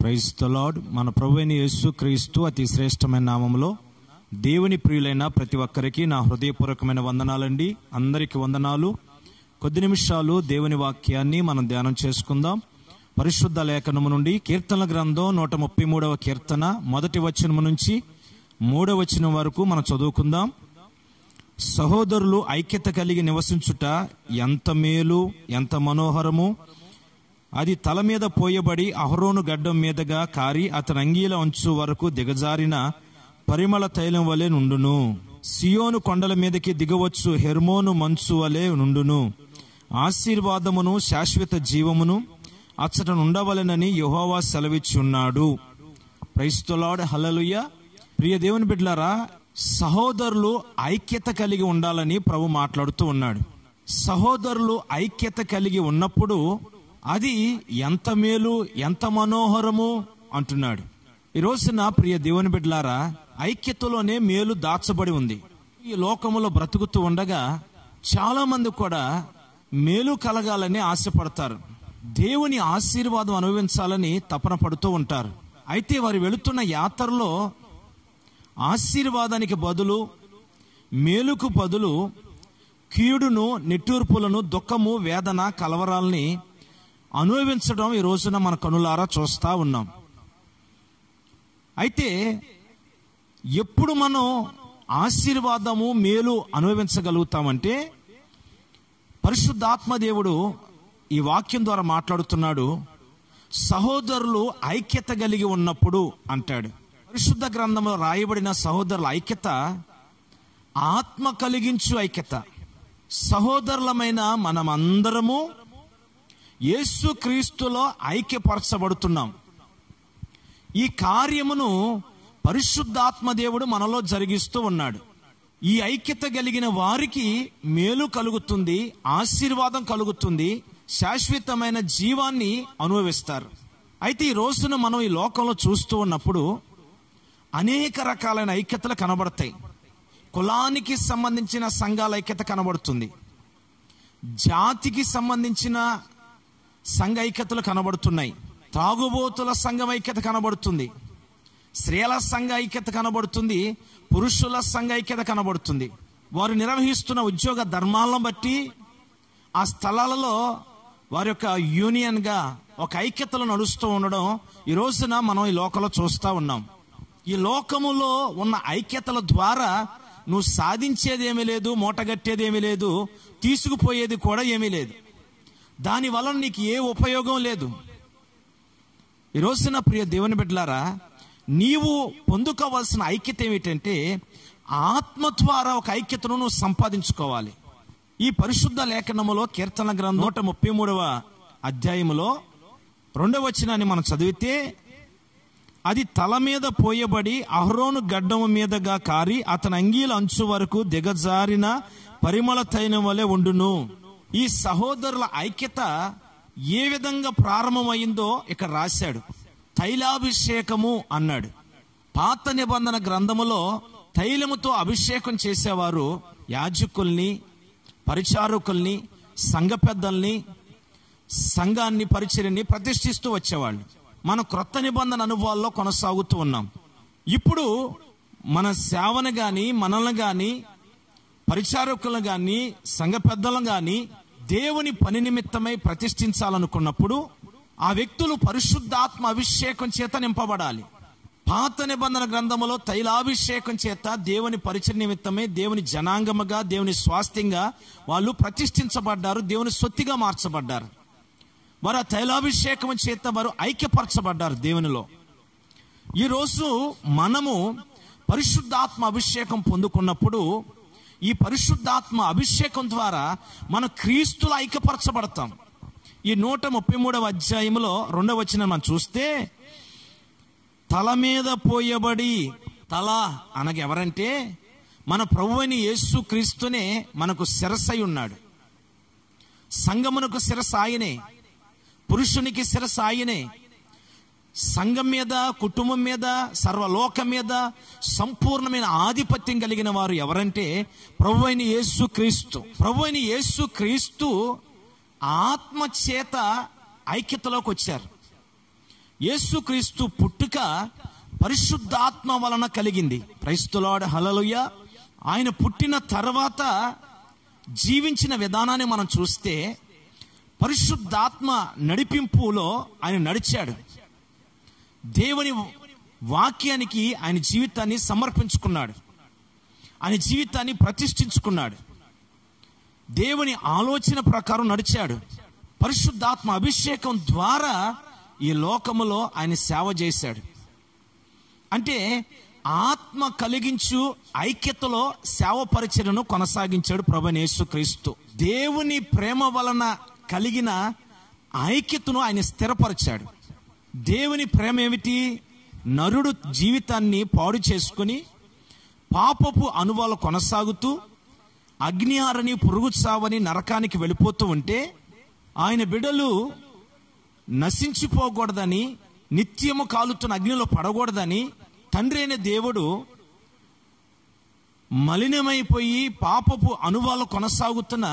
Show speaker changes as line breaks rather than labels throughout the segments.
praise the lord మన ప్రభు అయిన యేసు క్రీస్తు అతి శ్రేష్టమైన నామములో దేవుని ప్రియులైన ప్రతి ఒక్కరికి నా హృదయపూర్వకమైన వందనాలండి అందరికీ వందనాలు కొద్ది నిమిషాలు దేవుని వాక్యాన్ని మనం ధ్యానం చేసుకుందాం పరిశుద్ధ లేఖనము నుండి కీర్తనల గ్రంథం నూట ముప్పై మూడవ కీర్తన మొదటి వచనము నుంచి మూడవ వచనం వరకు మనం చదువుకుందాం సహోదరులు ఐక్యత కలిగి నివసించుట ఎంత మేలు ఎంత మనోహరము అది తల మీద పోయబడి అహరోను గడ్డం మీదగా కారి అతని అంగీల అంచు వరకు దిగజారిన పరిమళ తైలం వలె నుండును సియోను కొండల మీదకి దిగవచ్చు హెర్మోను మంచు వలె నుండును ఆశీర్వాదమును శాశ్వత జీవమును అచ్చట నుండవలెనని యెహోవా సెలవిచ్చున్నాడు క్రైస్తలాడ్ హలలుయ ప్రియ దేవుని బిడ్డలారా సహోదరులు ఐక్యత కలిగి ఉండాలని ప్రభు మాట్లాడుతూ ఉన్నాడు సహోదరులు ఐక్యత కలిగి ఉన్నప్పుడు అది ఎంత మేలు ఎంత మనోహరము అంటున్నాడు ఈ రోజున ప్రియ దేవుని బిడ్డలారా ఐక్యతలోనే మేలు దాచబడి ఉంది ఈ లోకములో బ్రతుకుతూ ఉండగా చాలా మంది కూడా మేలు కలగాలని ఆశపడతారు దేవుని ఆశీర్వాదం అనుభవించాలని తపన పడుతూ ఉంటారు అయితే వారు వెళుతున్న యాత్రలో ఆశీర్వాదానికి బదులు మేలుకు బదులు కీడును నిట్టూర్పులను దుఃఖము వేదన కలవరాల్ని అనుభవించడం ఈ రోజున మన కనులారా చూస్తా ఉన్నాం అయితే ఎప్పుడు మనం ఆశీర్వాదము మేలు అనుభవించగలుగుతామంటే పరిశుద్ధాత్మ దేవుడు ఈ వాక్యం ద్వారా మాట్లాడుతున్నాడు సహోదరులు ఐక్యత కలిగి ఉన్నప్పుడు అంటాడు పరిశుద్ధ గ్రంథంలో రాయబడిన సహోదరుల ఐక్యత ఆత్మ కలిగించు ఐక్యత సహోదరులమైన మనమందరము యేసు క్రీస్తులో ఐక్యపరచబడుతున్నాం ఈ కార్యమును పరిశుద్ధాత్మ దేవుడు మనలో జరిగిస్తూ ఉన్నాడు ఈ ఐక్యత కలిగిన వారికి మేలు కలుగుతుంది ఆశీర్వాదం కలుగుతుంది శాశ్వతమైన జీవాన్ని అనుభవిస్తారు అయితే ఈ రోజున మనం ఈ లోకంలో చూస్తూ ఉన్నప్పుడు అనేక రకాలైన ఐక్యతలు కనబడతాయి కులానికి సంబంధించిన సంఘాల ఐక్యత కనబడుతుంది జాతికి సంబంధించిన సంఘ ఐక్యతలు కనబడుతున్నాయి తాగుబోతుల సంఘం ఐక్యత కనబడుతుంది స్త్రీల సంఘ ఐక్యత కనబడుతుంది పురుషుల సంఘ ఐక్యత కనబడుతుంది వారు నిర్వహిస్తున్న ఉద్యోగ ధర్మాలను బట్టి ఆ స్థలాలలో వారి యొక్క యూనియన్గా ఒక ఐక్యతలు నడుస్తూ ఉండడం ఈ రోజున మనం ఈ లోకంలో చూస్తూ ఉన్నాం ఈ లోకములో ఉన్న ఐక్యతల ద్వారా నువ్వు సాధించేది ఏమీ లేదు మూటగట్టేది ఏమీ లేదు తీసుకుపోయేది కూడా ఏమీ లేదు దాని వలన నీకు ఏ ఉపయోగం లేదు ఈ రోజున ప్రియ దేవుని బిడ్డలారా నీవు పొందుకోవాల్సిన ఐక్యత ఏమిటంటే ఆత్మ ద్వారా ఒక ఐక్యతను నువ్వు సంపాదించుకోవాలి ఈ పరిశుద్ధ లేఖనములో కీర్తన గ్రంథం నూట ముప్పై మూడవ అధ్యాయములో రెండవ వచనాన్ని మనం చదివితే అది తల మీద పోయబడి అహరోను గడ్డము మీదగా కారి అతని అంగీల అంచు వరకు దిగజారిన పరిమళ తైలం వలె ఉండును ఈ సహోదరుల ఐక్యత ఏ విధంగా ప్రారంభమైందో ఇక్కడ రాశాడు తైలాభిషేకము అన్నాడు పాత నిబంధన గ్రంథములో తైలముతో అభిషేకం చేసేవారు యాజకుల్ని పరిచారకుల్ని సంఘ పెద్దల్ని సంఘాన్ని పరిచర్ని ప్రతిష్ఠిస్తూ వచ్చేవాళ్ళు మన క్రొత్త నిబంధన అనుభవాల్లో కొనసాగుతూ ఉన్నాం ఇప్పుడు మన సేవను కానీ మనల్ని కానీ పరిచారకులను కానీ సంఘ పెద్దలను కానీ దేవుని పని నిమిత్తమై ప్రతిష్ఠించాలనుకున్నప్పుడు ఆ వ్యక్తులు పరిశుద్ధాత్మ అభిషేకం చేత నింపబడాలి పాత నిబంధన గ్రంథములో తైలాభిషేకం చేత దేవుని పరిచయ నిమిత్తమే దేవుని జనాంగముగా దేవుని స్వాస్థ్యంగా వాళ్ళు ప్రతిష్ఠించబడ్డారు దేవుని సొత్తిగా మార్చబడ్డారు వారు ఆ తైలాభిషేకం చేత వారు ఐక్యపరచబడ్డారు దేవునిలో ఈరోజు మనము పరిశుద్ధాత్మ అభిషేకం పొందుకున్నప్పుడు ఈ పరిశుద్ధాత్మ అభిషేకం ద్వారా మన క్రీస్తుల ఐక్యపరచబడతాం ఈ నూట ముప్పై మూడవ అధ్యాయంలో రెండవ వచ్చిన మనం చూస్తే తల మీద పోయబడి తల అనగా ఎవరంటే మన ప్రభువని యేసు క్రీస్తునే మనకు శిరసై ఉన్నాడు సంగమునకు శిరస్సు ఆయనే పురుషునికి శిరస్సు ఆయనే సంఘం మీద కుటుంబం మీద సర్వలోకం మీద సంపూర్ణమైన ఆధిపత్యం కలిగిన వారు ఎవరంటే ప్రభు అయిన యేసు క్రీస్తు ప్రభు అయిన యేసు క్రీస్తు ఆత్మ చేత ఐక్యతలోకి వచ్చారు యేసుక్రీస్తు పుట్టుక పరిశుద్ధాత్మ వలన కలిగింది క్రైస్తులాడ్ హలలుయ ఆయన పుట్టిన తర్వాత జీవించిన విధానాన్ని మనం చూస్తే పరిశుద్ధాత్మ నడిపింపులో ఆయన నడిచాడు దేవుని వాక్యానికి ఆయన జీవితాన్ని సమర్పించుకున్నాడు ఆయన జీవితాన్ని ప్రతిష్ఠించుకున్నాడు దేవుని ఆలోచన ప్రకారం నడిచాడు పరిశుద్ధాత్మ అభిషేకం ద్వారా ఈ లోకములో ఆయన సేవ చేశాడు అంటే ఆత్మ కలిగించు ఐక్యతలో సేవ పరిచయను కొనసాగించాడు ప్రభనేసు క్రీస్తు దేవుని ప్రేమ వలన కలిగిన ఐక్యతను ఆయన స్థిరపరిచాడు దేవుని ప్రేమ ఏమిటి నరుడు జీవితాన్ని పాడు చేసుకుని పాపపు అనుభవాలు కొనసాగుతూ అగ్నిహారని పురుగు చావని నరకానికి వెళ్ళిపోతూ ఉంటే ఆయన బిడలు నశించిపోకూడదని నిత్యము కాలుతున్న అగ్నిలో పడకూడదని తండ్రి అయిన దేవుడు మలినమైపోయి పాపపు అనుభవాలు కొనసాగుతున్న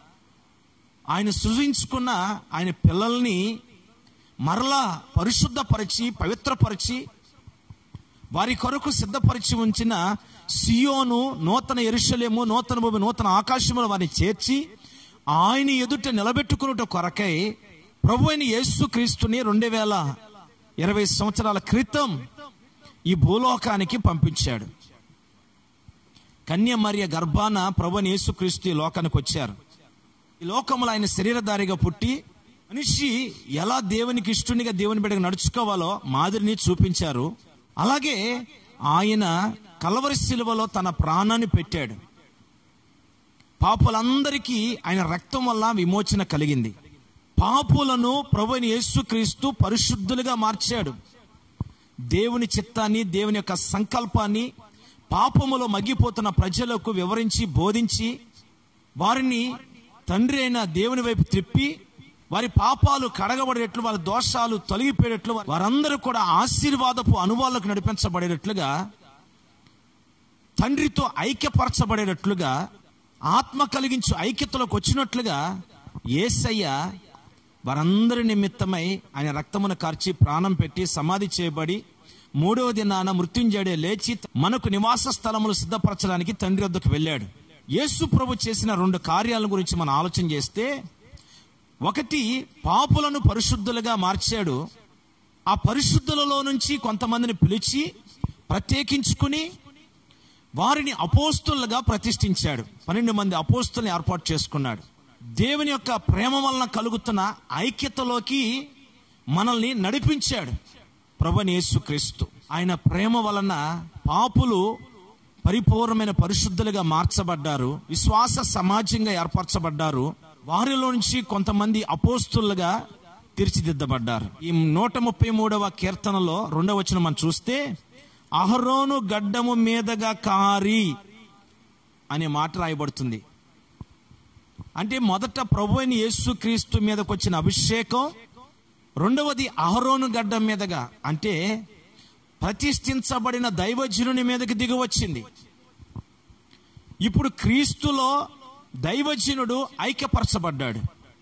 ఆయన సృజించుకున్న ఆయన పిల్లల్ని మరలా పరిశుద్ధపరిచి పవిత్రపరిచి వారి కొరకు సిద్ధపరిచి ఉంచిన సియోను నూతన ఎరుషలేము నూతన భూమి నూతన ఆకాశములు వారిని చేర్చి ఆయన ఎదుట నిలబెట్టుకున్నట కొరకై ప్రభు అయిన యేసు క్రీస్తుని రెండు వేల ఇరవై సంవత్సరాల క్రితం ఈ భూలోకానికి పంపించాడు కన్యమర్య గర్భాన ప్రభు అయిన యేసుక్రీస్తు ఈ లోకానికి వచ్చారు ఈ లోకంలో ఆయన శరీరధారిగా పుట్టి మనిషి ఎలా దేవునికి ఇష్టునిగా దేవుని బిడ్డగా నడుచుకోవాలో మాదిరిని చూపించారు అలాగే ఆయన కలవరి శిలువలో తన ప్రాణాన్ని పెట్టాడు పాపులందరికీ ఆయన రక్తం వల్ల విమోచన కలిగింది పాపులను ప్రభుని యేసుక్రీస్తు పరిశుద్ధులుగా మార్చాడు దేవుని చిత్తాన్ని దేవుని యొక్క సంకల్పాన్ని పాపములో మగ్గిపోతున్న ప్రజలకు వివరించి బోధించి వారిని తండ్రి అయిన దేవుని వైపు త్రిప్పి వారి పాపాలు కడగబడేట్లు వారి దోషాలు తొలగిపోయేట్లు వారందరూ కూడా ఆశీర్వాదపు అనుభవాలకు నడిపించబడేటట్లుగా తండ్రితో ఐక్యపరచబడేటట్లుగా ఆత్మ కలిగించు ఐక్యతలోకి వచ్చినట్లుగా ఏసయ్య వారందరి నిమిత్తమై ఆయన రక్తమును కార్చి ప్రాణం పెట్టి సమాధి చేయబడి మూడవ దినాన మృత్యుంజడే లేచి మనకు నివాస స్థలములు సిద్ధపరచడానికి తండ్రి వద్దకు వెళ్ళాడు యేసు ప్రభు చేసిన రెండు కార్యాల గురించి మనం ఆలోచన చేస్తే ఒకటి పాపులను పరిశుద్ధులుగా మార్చాడు ఆ పరిశుద్ధులలో నుంచి కొంతమందిని పిలిచి ప్రత్యేకించుకుని వారిని అపోస్తులుగా ప్రతిష్ఠించాడు పన్నెండు మంది అపోస్తుల్ని ఏర్పాటు చేసుకున్నాడు దేవుని యొక్క ప్రేమ వలన కలుగుతున్న ఐక్యతలోకి మనల్ని నడిపించాడు ప్రభు యేసుక్రీస్తు ఆయన ప్రేమ వలన పాపులు పరిపూర్ణమైన పరిశుద్ధులుగా మార్చబడ్డారు విశ్వాస సమాజంగా ఏర్పరచబడ్డారు వారిలో నుంచి కొంతమంది అపోస్తులుగా తీర్చిదిద్దబడ్డారు ఈ నూట ముప్పై మూడవ కీర్తనలో రెండవ వచనం మనం చూస్తే అహరోను గడ్డము మీదగా కారి అనే మాట రాయబడుతుంది అంటే మొదట ప్రభు అయిన యేసుక్రీస్తు మీదకి వచ్చిన అభిషేకం రెండవది అహరోను గడ్డం మీదగా అంటే ప్రతిష్ఠించబడిన దైవజనుని మీదకి దిగి వచ్చింది ఇప్పుడు క్రీస్తులో దైవజనుడు ఐక్యపరచబడ్డాడు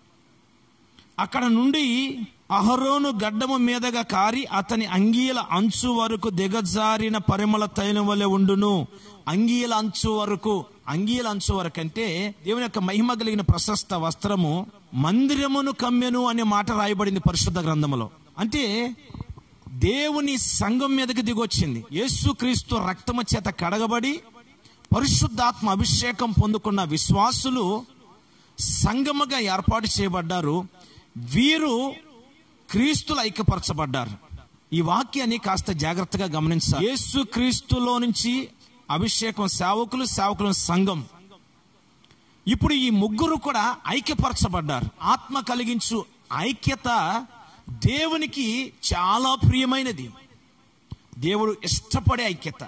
అక్కడ నుండి అహరోను గడ్డము మీదగా కారి అతని అంగీల అంచు వరకు దిగజారిన పరిమళ తైలం వలె ఉండును అంగీల అంచు వరకు అంగీల అంచు వరకు అంటే దేవుని యొక్క మహిమ కలిగిన ప్రశస్త వస్త్రము మందిరమును కమ్మెను అనే మాట రాయబడింది పరిశుద్ధ గ్రంథములో అంటే దేవుని సంఘం మీదకి దిగొచ్చింది యేసుక్రీస్తు రక్తము చేత కడగబడి పరిశుద్ధాత్మ అభిషేకం పొందుకున్న విశ్వాసులు సంగముగా ఏర్పాటు చేయబడ్డారు వీరు క్రీస్తులు ఐక్యపరచబడ్డారు ఈ వాక్యాన్ని కాస్త జాగ్రత్తగా గమనించాలి యేసు క్రీస్తులో నుంచి అభిషేకం సేవకులు సేవకులు సంఘం ఇప్పుడు ఈ ముగ్గురు కూడా ఐక్యపరచబడ్డారు ఆత్మ కలిగించు ఐక్యత దేవునికి చాలా ప్రియమైనది దేవుడు ఇష్టపడే ఐక్యత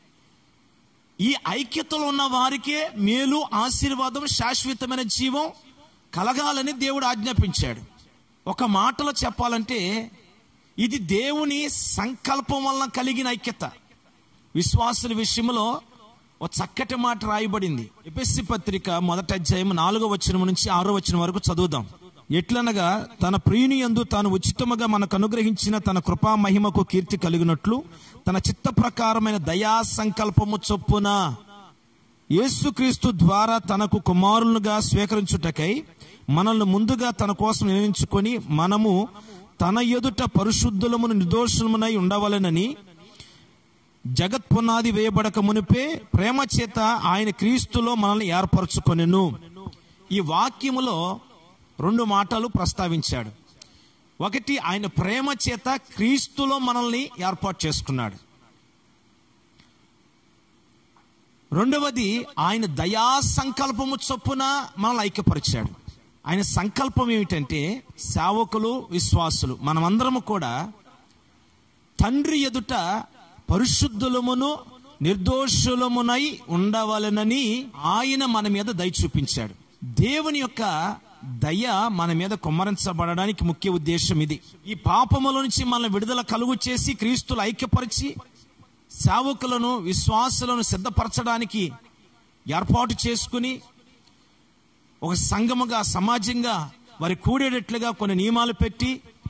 ఈ ఐక్యతలో ఉన్న వారికే మేలు ఆశీర్వాదం శాశ్వతమైన జీవం కలగాలని దేవుడు ఆజ్ఞాపించాడు ఒక మాటలో చెప్పాలంటే ఇది దేవుని సంకల్పం వలన కలిగిన ఐక్యత విశ్వాసుల విషయంలో ఒక చక్కటి మాట రాయబడింది ఎపిస్సి పత్రిక మొదటి అధ్యాయం నాలుగో వచనం నుంచి ఆరో వచనం వరకు చదువుదాం ఎట్లనగా తన ప్రియుని యందు తాను ఉచితముగా మనకు అనుగ్రహించిన తన కృపా మహిమకు కీర్తి కలిగినట్లు తన చిత్త ప్రకారమైన దయా సంకల్పము చొప్పున యేసుక్రీస్తు ద్వారా తనకు కుమారులుగా స్వీకరించుటకై మనల్ని ముందుగా తన కోసం నిర్ణయించుకొని మనము తన ఎదుట పరిశుద్ధులమును నిర్దోషమునై ఉండవలెనని జగత్ పునాది వేయబడక మునిపే ప్రేమ చేత ఆయన క్రీస్తులో మనల్ని ఏర్పరచుకొనెను ఈ వాక్యములో రెండు మాటలు ప్రస్తావించాడు ఒకటి ఆయన ప్రేమ చేత క్రీస్తులో మనల్ని ఏర్పాటు చేసుకున్నాడు రెండవది ఆయన దయా సంకల్పము చొప్పున మనల్ని ఐక్యపరిచాడు ఆయన సంకల్పం ఏమిటంటే సేవకులు విశ్వాసులు మనమందరము కూడా తండ్రి ఎదుట పరిశుద్ధులమును నిర్దోషులమునై ఉండవలనని ఆయన మన మీద దయ చూపించాడు దేవుని యొక్క దయ మన మీద కుమ్మరించబడడానికి ముఖ్య ఉద్దేశం ఇది ఈ పాపముల నుంచి మనల్ని విడుదల కలుగు చేసి క్రీస్తులు ఐక్యపరిచి సేవకులను విశ్వాసులను సిద్ధపరచడానికి ఏర్పాటు చేసుకుని ఒక సంఘముగా సమాజంగా వారి కూడేటట్లుగా కొన్ని నియమాలు పెట్టి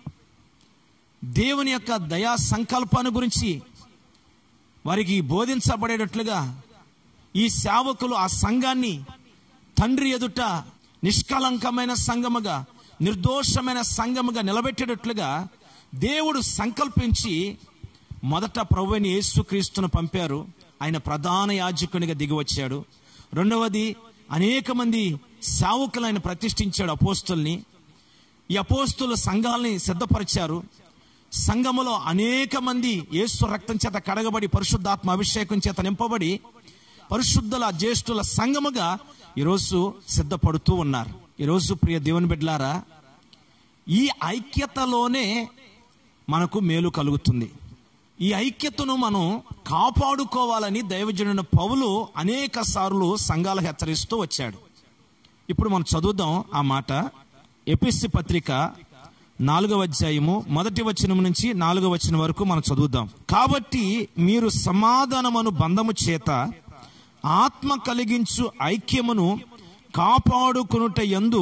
దేవుని యొక్క దయా సంకల్పాన్ని గురించి వారికి బోధించబడేటట్లుగా ఈ సేవకులు ఆ సంఘాన్ని తండ్రి ఎదుట నిష్కలంకమైన సంఘముగా నిర్దోషమైన సంఘముగా నిలబెట్టేటట్లుగా దేవుడు సంకల్పించి మొదట ప్రభుని యేసుక్రీస్తును పంపారు ఆయన ప్రధాన యాజకునిగా దిగి వచ్చాడు రెండవది అనేక మంది సేవకులు ఆయన ప్రతిష్ఠించాడు అపోస్తుల్ని ఈ అపోస్తుల సంఘాలని సిద్ధపరిచారు సంఘములో అనేక మంది యేసు రక్తం చేత కడగబడి పరిశుద్ధాత్మ అభిషేకం చేత నింపబడి పరిశుద్ధుల జ్యేష్ఠుల సంఘముగా ఈరోజు సిద్ధపడుతూ ఉన్నారు ఈరోజు ప్రియ దేవుని బిడ్డలారా ఈ ఐక్యతలోనే మనకు మేలు కలుగుతుంది ఈ ఐక్యతను మనం కాపాడుకోవాలని దైవజనుడు పౌలు అనేక సార్లు సంఘాలు హెచ్చరిస్తూ వచ్చాడు ఇప్పుడు మనం చదువుదాం ఆ మాట ఎపిస్సి పత్రిక నాలుగవ అధ్యాయము మొదటి వచనం నుంచి నాలుగవ వచనం వరకు మనం చదువుదాం కాబట్టి మీరు సమాధానమును బంధము చేత ఆత్మ కలిగించు ఐక్యమును కాపాడుకునుట యందు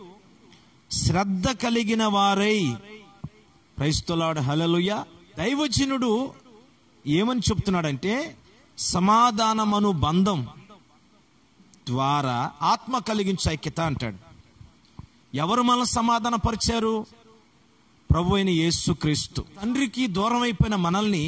శ్రద్ధ కలిగిన వారై క్రైస్తలాడు హలలుయ దైవజనుడు ఏమని చెప్తున్నాడంటే సమాధానమను బంధం ద్వారా ఆత్మ కలిగించు ఐక్యత అంటాడు ఎవరు మనల్ని సమాధానపరిచారు ప్రభు అయిన యేసు క్రీస్తు తండ్రికి దూరం అయిపోయిన మనల్ని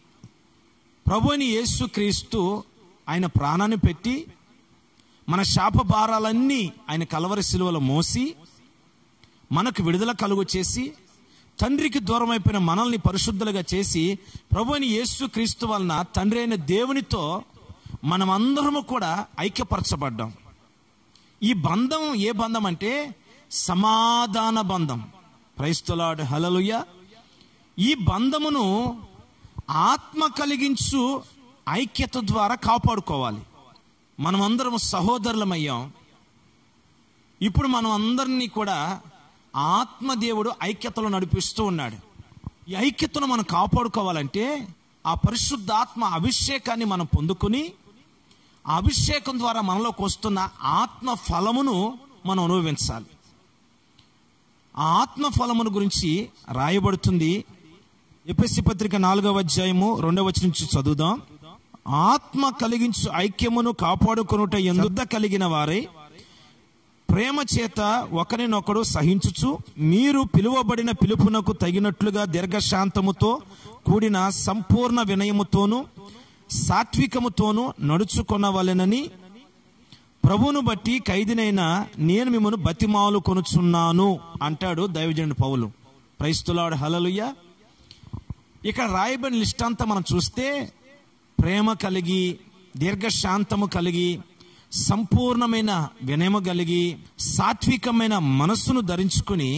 ప్రభు అయిన యేసు క్రీస్తు ఆయన ప్రాణాన్ని పెట్టి మన శాప భారాలన్నీ ఆయన కలవరి శిలువలో మోసి మనకు విడుదల కలుగు చేసి తండ్రికి దూరం అయిపోయిన మనల్ని పరిశుద్ధులుగా చేసి ప్రభు అయిన యేసు క్రీస్తు వలన తండ్రి అయిన దేవునితో మనమందరము కూడా ఐక్యపరచబడ్డాం ఈ బంధం ఏ బంధం అంటే సమాధాన బంధం క్రైస్తలాడు హలలుయ ఈ బంధమును ఆత్మ కలిగించు ఐక్యత ద్వారా కాపాడుకోవాలి మనమందరం సహోదరులమయ్యాం ఇప్పుడు మనం అందరినీ కూడా ఆత్మదేవుడు ఐక్యతలో నడిపిస్తూ ఉన్నాడు ఈ ఐక్యతను మనం కాపాడుకోవాలంటే ఆ పరిశుద్ధాత్మ అభిషేకాన్ని మనం పొందుకుని ఆ అభిషేకం ద్వారా మనలోకి వస్తున్న ఆత్మ ఫలమును మనం అనుభవించాలి ఆ ఆత్మ ఫలమును గురించి రాయబడుతుంది ఎపిసి పత్రిక నాలుగవ అధ్యాయము రెండవ వచనం నుంచి చదువుదాం ఆత్మ కలిగించు ఐక్యమును కాపాడుకొనుట ఎందుద్ద కలిగిన వారై ప్రేమ చేత ఒకరినొకడు సహించుచు మీరు పిలువబడిన పిలుపునకు తగినట్లుగా దీర్ఘశాంతముతో కూడిన సంపూర్ణ వినయముతోను సాత్వికముతోను నడుచుకొనవలెనని ప్రభువును బట్టి ఖైదీనైన నేను మిమ్మను బతిమాలు కొనుచున్నాను అంటాడు దైవజనుడు పౌలు క్రైస్తులాడు హలలుయ్య ఇక్కడ రాయబడిన లిస్ట్ అంతా మనం చూస్తే ప్రేమ కలిగి దీర్ఘశాంతము కలిగి సంపూర్ణమైన వినయము కలిగి సాత్వికమైన మనస్సును ధరించుకుని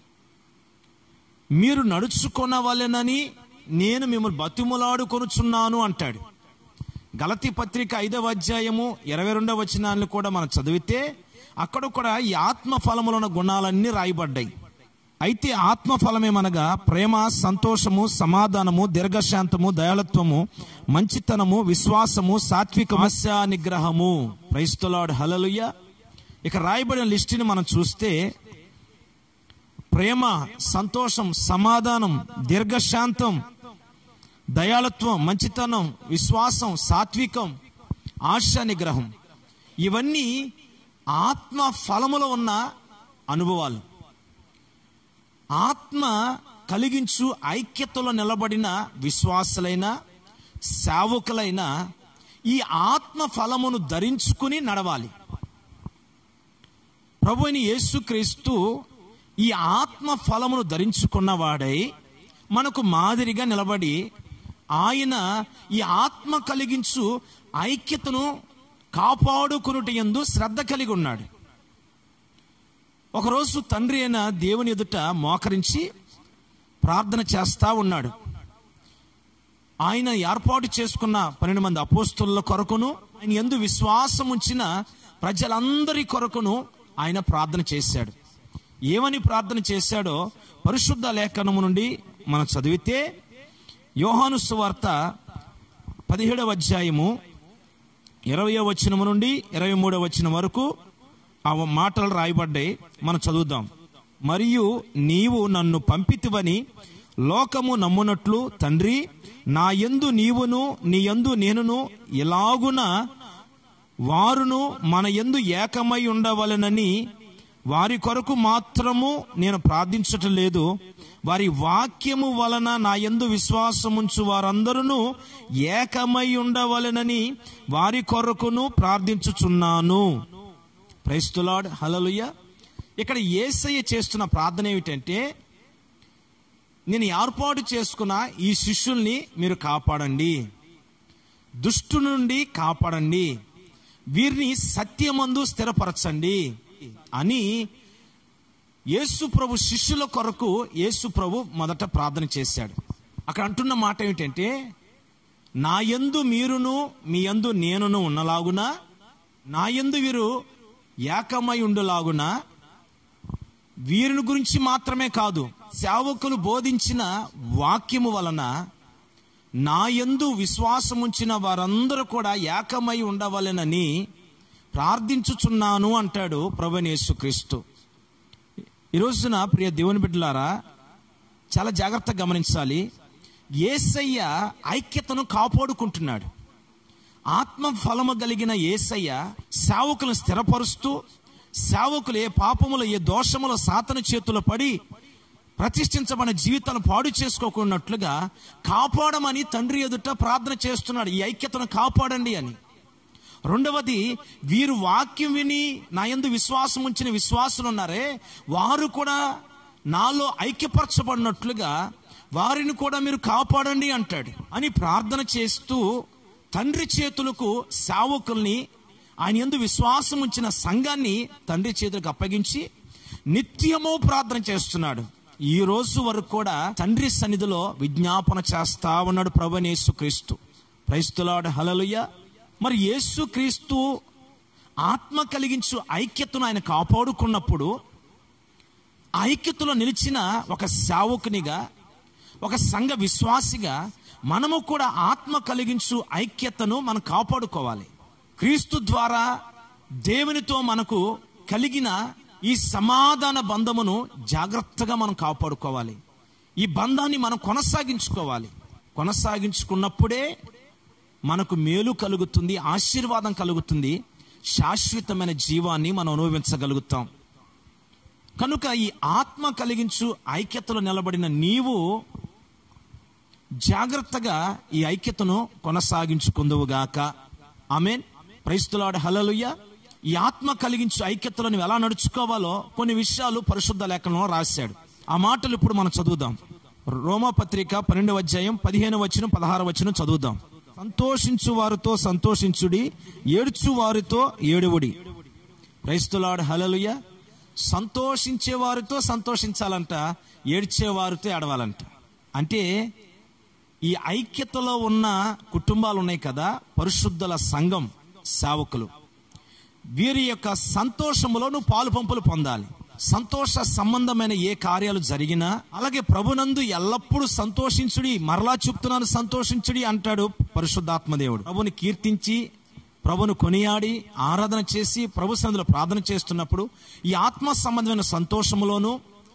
మీరు నడుచుకొనవలెనని నేను మిమ్మల్ని బతిములాడుకొనుచున్నాను అంటాడు గలతి పత్రిక ఐదవ అధ్యాయము ఇరవై రెండవ వచనాలను కూడా మనం చదివితే అక్కడ కూడా ఈ ఆత్మ ఫలములున్న గుణాలన్నీ రాయబడ్డాయి అయితే ఆత్మ ఫలమేమనగా ప్రేమ సంతోషము సమాధానము దీర్ఘశాంతము దయాళత్వము మంచితనము విశ్వాసము సాత్వికమస్య నిగ్రహము క్రైస్తలాడు హలలుయ ఇక రాయబడిన లిస్టుని మనం చూస్తే ప్రేమ సంతోషం సమాధానం దీర్ఘశాంతం దయాళత్వం మంచితనం విశ్వాసం సాత్వికం ఆశ నిగ్రహం ఇవన్నీ ఆత్మ ఫలములో ఉన్న అనుభవాలు ఆత్మ కలిగించు ఐక్యతలో నిలబడిన విశ్వాసులైన సేవకులైన ఈ ఆత్మ ఫలమును ధరించుకుని నడవాలి ప్రభు అయిన యేసుక్రీస్తు ఈ ఆత్మ ఫలమును ధరించుకున్నవాడై మనకు మాదిరిగా నిలబడి ఆయన ఈ ఆత్మ కలిగించు ఐక్యతను కాపాడుకునుట ఎందు శ్రద్ధ కలిగి ఉన్నాడు ఒకరోజు తండ్రి అయిన దేవుని ఎదుట మోకరించి ప్రార్థన చేస్తా ఉన్నాడు ఆయన ఏర్పాటు చేసుకున్న పన్నెండు మంది అపోస్తుల కొరకును ఆయన ఎందు విశ్వాసం ఉంచిన ప్రజలందరి కొరకును ఆయన ప్రార్థన చేశాడు ఏమని ప్రార్థన చేశాడో పరిశుద్ధ లేఖనము నుండి మనం చదివితే యోహాను సువార్త పదిహేడవ అధ్యాయము ఇరవయో వచనము నుండి ఇరవై మూడవ వచనం వరకు ఆ మాటలు రాయబడ్డాయి మనం చదువుదాం మరియు నీవు నన్ను పంపితివని లోకము నమ్మునట్లు తండ్రి నా యందు నీవును నీ యందు నేనును ఎలాగున వారును మన యందు ఏకమై ఉండవలనని వారి కొరకు మాత్రము నేను ప్రార్థించటం లేదు వారి వాక్యము వలన నా యందు విశ్వాసముంచు వారందరూ ఏకమై ఉండవలనని వారి కొరకును ప్రార్థించుచున్నాను ప్రైస్తులాడ్ హలలుయ ఇక్కడ ఏసయ్య చేస్తున్న ప్రార్థన ఏమిటంటే నేను ఏర్పాటు చేసుకున్న ఈ శిష్యుల్ని మీరు కాపాడండి దుష్టు నుండి కాపాడండి వీరిని సత్యమందు స్థిరపరచండి అని యేసు ప్రభు శిష్యుల కొరకు యేసు ప్రభు మొదట ప్రార్థన చేశాడు అక్కడ అంటున్న మాట ఏమిటంటే నా యందు మీరును మీ యందు నేనును ఉన్నలాగున నా యందు వీరు ఏకమై ఉండులాగున వీరిని గురించి మాత్రమే కాదు సేవకులు బోధించిన వాక్యము వలన నా యందు విశ్వాసముంచిన వారందరూ కూడా ఏకమై ఉండవలెనని ప్రార్థించుచున్నాను అంటాడు ప్రభునేసుక్రీస్తు ఈ రోజున ప్రియ దేవుని బిడ్డలారా చాలా జాగ్రత్తగా గమనించాలి ఏసయ్య ఐక్యతను కాపాడుకుంటున్నాడు ఆత్మ ఫలము కలిగిన ఏసయ్య సేవకులను స్థిరపరుస్తూ సేవకులు ఏ పాపములు ఏ దోషముల సాతన చేతులు పడి ప్రతిష్ఠించబడిన జీవితాలను పాడు చేసుకోకున్నట్లుగా కాపాడమని తండ్రి ఎదుట ప్రార్థన చేస్తున్నాడు ఈ ఐక్యతను కాపాడండి అని రెండవది వీరు వాక్యం విని నా యందు విశ్వాసం ఉంచిన విశ్వాసులు ఉన్నారే వారు కూడా నాలో ఐక్యపరచబడినట్లుగా వారిని కూడా మీరు కాపాడండి అంటాడు అని ప్రార్థన చేస్తూ తండ్రి చేతులకు సేవకుల్ని ఆయన ఎందు విశ్వాసం ఉంచిన సంఘాన్ని తండ్రి చేతులకు అప్పగించి నిత్యము ప్రార్థన చేస్తున్నాడు ఈ రోజు వరకు కూడా తండ్రి సన్నిధిలో విజ్ఞాపన చేస్తా ఉన్నాడు ప్రభనేసు క్రీస్తు క్రైస్తులాడు హలలుయ మరి యేసు క్రీస్తు ఆత్మ కలిగించు ఐక్యతను ఆయన కాపాడుకున్నప్పుడు ఆ ఐక్యతలో నిలిచిన ఒక సేవకునిగా ఒక సంఘ విశ్వాసిగా మనము కూడా ఆత్మ కలిగించు ఐక్యతను మనం కాపాడుకోవాలి క్రీస్తు ద్వారా దేవునితో మనకు కలిగిన ఈ సమాధాన బంధమును జాగ్రత్తగా మనం కాపాడుకోవాలి ఈ బంధాన్ని మనం కొనసాగించుకోవాలి కొనసాగించుకున్నప్పుడే మనకు మేలు కలుగుతుంది ఆశీర్వాదం కలుగుతుంది శాశ్వతమైన జీవాన్ని మనం అనుభవించగలుగుతాం కనుక ఈ ఆత్మ కలిగించు ఐక్యతలో నిలబడిన నీవు జాగ్రత్తగా ఈ ఐక్యతను కొనసాగించుకుందువుగాక ఆమెన్ ప్రైస్తులాడు హలలుయ్య ఈ ఆత్మ కలిగించు ఐక్యతలో నువ్వు ఎలా నడుచుకోవాలో కొన్ని విషయాలు పరిశుద్ధ లేఖనంలో రాశాడు ఆ మాటలు ఇప్పుడు మనం చదువుదాం రోమా పత్రిక పన్నెండు అధ్యాయం పదిహేను వచ్చిన పదహారు వచ్చిన చదువుదాం సంతోషించు వారితో సంతోషించుడి ఏడ్చు వారితో ఏడువుడి క్రైస్తులాడు హలలుయ సంతోషించే వారితో సంతోషించాలంట ఏడ్చే వారితో ఏడవాలంట అంటే ఈ ఐక్యతలో ఉన్న కుటుంబాలు ఉన్నాయి కదా పరిశుద్ధుల సంఘం సేవకులు వీరి యొక్క సంతోషములో నువ్వు పాలు పంపులు పొందాలి సంతోష సంబంధమైన ఏ కార్యాలు జరిగినా అలాగే ప్రభునందు ఎల్లప్పుడూ సంతోషించుడి మరలా చెప్తున్నాను సంతోషించుడి అంటాడు పరిశుద్ధాత్మదేవుడు ప్రభుని కీర్తించి ప్రభును కొనియాడి ఆరాధన చేసి ప్రభు సందులో ప్రార్థన చేస్తున్నప్పుడు ఈ ఆత్మ సంబంధమైన సంతోషములోను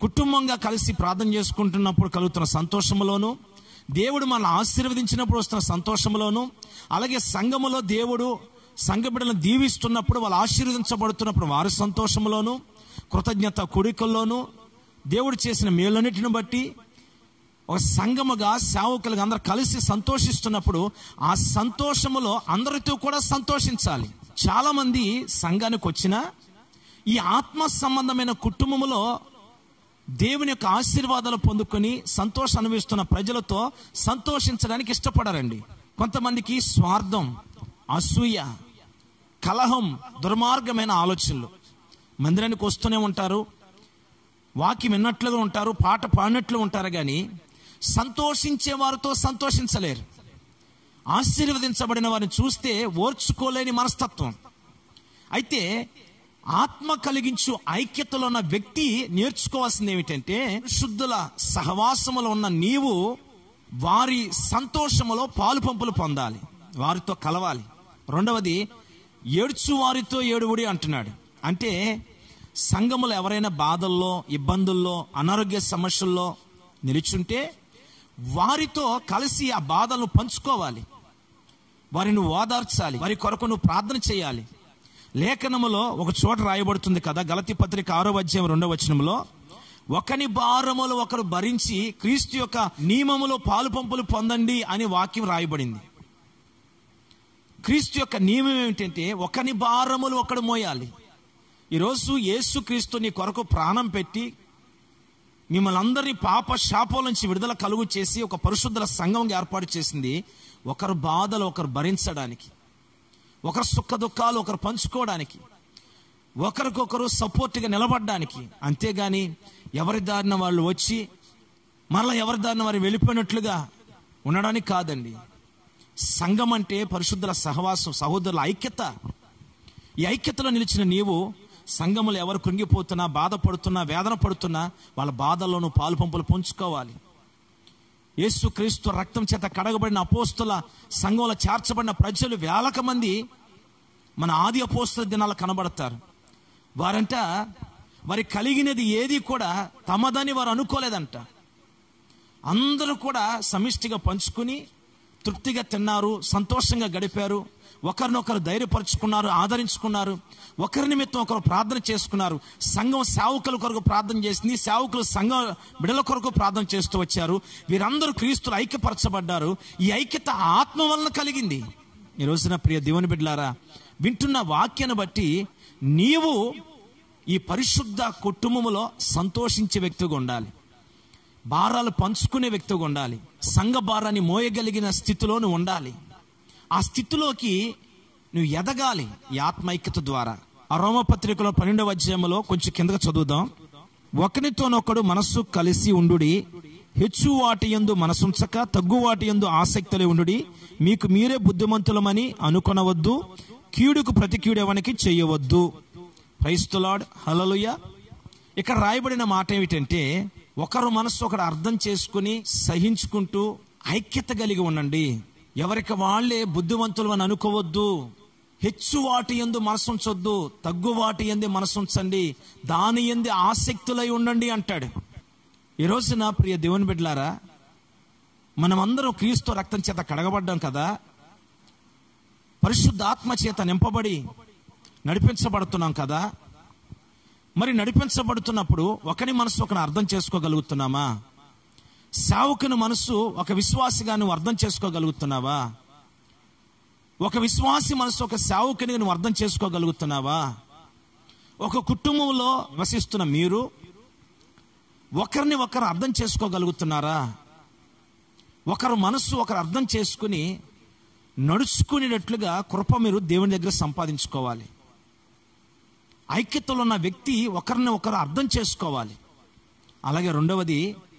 కుటుంబంగా కలిసి ప్రార్థన చేసుకుంటున్నప్పుడు కలుగుతున్న సంతోషములోను దేవుడు మనల్ని ఆశీర్వదించినప్పుడు వస్తున్న సంతోషంలోను అలాగే సంఘములో దేవుడు సంఘ బిడ్డలను దీవిస్తున్నప్పుడు వాళ్ళు ఆశీర్వదించబడుతున్నప్పుడు వారి సంతోషంలోను కృతజ్ఞత కొడుకల్లోను దేవుడు చేసిన మేలన్నిటిని బట్టి ఒక సంఘముగా సేవకులుగా అందరు కలిసి సంతోషిస్తున్నప్పుడు ఆ సంతోషములో అందరితో కూడా సంతోషించాలి చాలా మంది సంఘానికి వచ్చిన ఈ ఆత్మ సంబంధమైన కుటుంబములో దేవుని యొక్క ఆశీర్వాదాలు పొందుకొని సంతోషం అనుభవిస్తున్న ప్రజలతో సంతోషించడానికి ఇష్టపడరండి కొంతమందికి స్వార్థం అసూయ కలహం దుర్మార్గమైన ఆలోచనలు మందిరానికి వస్తూనే ఉంటారు వాక్యం విన్నట్లుగా ఉంటారు పాట పాడినట్లు ఉంటారు కానీ సంతోషించే వారితో సంతోషించలేరు ఆశీర్వదించబడిన వారిని చూస్తే ఓర్చుకోలేని మనస్తత్వం అయితే ఆత్మ కలిగించు ఐక్యతలో ఉన్న వ్యక్తి నేర్చుకోవాల్సింది ఏమిటంటే శుద్ధుల సహవాసములో ఉన్న నీవు వారి సంతోషములో పాలు పంపులు పొందాలి వారితో కలవాలి రెండవది ఏడ్చు వారితో ఏడువుడి అంటున్నాడు అంటే సంఘములో ఎవరైనా బాధల్లో ఇబ్బందుల్లో అనారోగ్య సమస్యల్లో నిలుచుంటే వారితో కలిసి ఆ బాధలను పంచుకోవాలి వారిని ఓదార్చాలి వారి కొరకు నువ్వు ప్రార్థన చేయాలి లేఖనములో ఒక చోట రాయబడుతుంది కదా గలతి పత్రిక ఆరో అధ్యాయం రెండవ వచనంలో ఒకని భారములు ఒకరు భరించి క్రీస్తు యొక్క నియమములో పాలు పంపులు పొందండి అని వాక్యం రాయబడింది క్రీస్తు యొక్క నియమం ఏమిటంటే ఒకని భారములు ఒకడు మోయాలి ఈరోజు యేసు క్రీస్తు నీ కొరకు ప్రాణం పెట్టి మిమ్మల్ని అందరినీ పాప శాపం నుంచి విడుదల కలుగు చేసి ఒక పరిశుద్ధుల సంఘం ఏర్పాటు చేసింది ఒకరు బాధలు ఒకరు భరించడానికి ఒకరు సుఖ దుఃఖాలు ఒకరు పంచుకోవడానికి ఒకరికొకరు సపోర్ట్గా నిలబడడానికి అంతేగాని ఎవరి దారిన వాళ్ళు వచ్చి మరలా ఎవరి దారిన వారు వెళ్ళిపోయినట్లుగా ఉండడానికి కాదండి సంఘం అంటే పరిశుద్ధుల సహవాసం సహోదరుల ఐక్యత ఈ ఐక్యతలో నిలిచిన నీవు సంఘములు ఎవరు కృంగిపోతున్నా బాధపడుతున్నా వేదన పడుతున్నా వాళ్ళ బాధల్లోనూ పాలు పంపులు పంచుకోవాలి యేసు క్రీస్తు రక్తం చేత కడగబడిన అపోస్తుల సంఘంలో చేర్చబడిన ప్రజలు వేలక మంది మన ఆది అపోస్తుల దినాలు కనబడతారు వారంట వారి కలిగినది ఏది కూడా తమదని వారు అనుకోలేదంట అందరూ కూడా సమిష్టిగా పంచుకుని తృప్తిగా తిన్నారు సంతోషంగా గడిపారు ఒకరినొకరు ధైర్యపరుచుకున్నారు ఆదరించుకున్నారు ఒకరి నిమిత్తం ఒకరు ప్రార్థన చేసుకున్నారు సంఘం సేవకుల కొరకు ప్రార్థన చేసింది సేవకులు సంఘ బిడల కొరకు ప్రార్థన చేస్తూ వచ్చారు వీరందరూ క్రీస్తులు ఐక్యపరచబడ్డారు ఈ ఐక్యత ఆత్మ వలన కలిగింది ఈ రోజున ప్రియ దేవుని బిడ్డలారా వింటున్న వాక్యాన్ని బట్టి నీవు ఈ పరిశుద్ధ కుటుంబములో సంతోషించే వ్యక్తిగా ఉండాలి భారాలు పంచుకునే వ్యక్తిగా ఉండాలి సంఘ భారాన్ని మోయగలిగిన స్థితిలో నువ్వు ఉండాలి ఆ స్థితిలోకి నువ్వు ఎదగాలి ఈ ఆత్మైక్యత ద్వారా ఆ రోమపత్రికలో పన్నెండవ అధ్యాయంలో కొంచెం కిందకు చదువుదాం ఒకరితోనొకడు మనస్సు కలిసి ఉండుడి హెచ్చు వాటి ఎందు మనసుంచక తగ్గు వాటి ఎందు ఆసక్తులే ఉండుడి మీకు మీరే బుద్ధిమంతులమని అనుకొనవద్దు కీడుకు ప్రతి కీడెవనికి చేయవద్దు క్రైస్తులాడ్ హలలుయ ఇక్కడ రాయబడిన మాట ఏమిటంటే ఒకరు మనస్సు ఒకడు అర్థం చేసుకుని సహించుకుంటూ ఐక్యత కలిగి ఉండండి ఎవరికి వాళ్ళే బుద్ధివంతులు అని అనుకోవద్దు హెచ్చు వాటి ఎందు మనసుంచొద్దు తగ్గు వాటి ఎందు మనసుంచండి దాని ఎందు ఆసక్తులై ఉండండి అంటాడు ఈ రోజున ప్రియ దేవుని బిడ్డలారా మనమందరం క్రీస్తు రక్తం చేత కడగబడ్డాం కదా పరిశుద్ధాత్మ చేత నింపబడి నడిపించబడుతున్నాం కదా మరి నడిపించబడుతున్నప్పుడు ఒకని మనసు ఒకని అర్థం చేసుకోగలుగుతున్నామా సావుకుని మనసు ఒక విశ్వాసిగా నువ్వు అర్థం చేసుకోగలుగుతున్నావా ఒక విశ్వాసి మనసు ఒక సావుకుని నువ్వు అర్థం చేసుకోగలుగుతున్నావా ఒక కుటుంబంలో వసిస్తున్న మీరు ఒకరిని ఒకరు అర్థం చేసుకోగలుగుతున్నారా ఒకరు మనస్సు ఒకరు అర్థం చేసుకుని నడుచుకునేటట్లుగా కృప మీరు దేవుని దగ్గర సంపాదించుకోవాలి ఐక్యతలో ఉన్న వ్యక్తి ఒకరిని ఒకరు అర్థం చేసుకోవాలి అలాగే రెండవది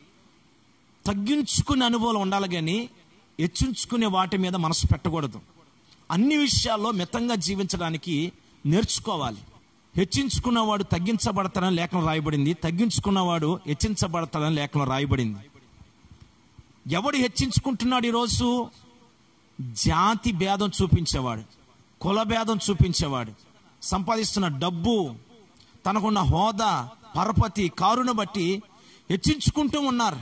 తగ్గించుకునే అనుభవం ఉండాలి కానీ హెచ్చించుకునే వాటి మీద మనసు పెట్టకూడదు అన్ని విషయాల్లో మితంగా జీవించడానికి నేర్చుకోవాలి హెచ్చించుకున్నవాడు తగ్గించబడతాడని లేఖనం రాయబడింది తగ్గించుకున్నవాడు హెచ్చించబడతాడని లేఖనం రాయబడింది ఎవడు హెచ్చించుకుంటున్నాడు ఈరోజు జాతి భేదం చూపించేవాడు కుల భేదం చూపించేవాడు సంపాదిస్తున్న డబ్బు తనకున్న హోదా పరపతి కారును బట్టి హెచ్చించుకుంటూ ఉన్నారు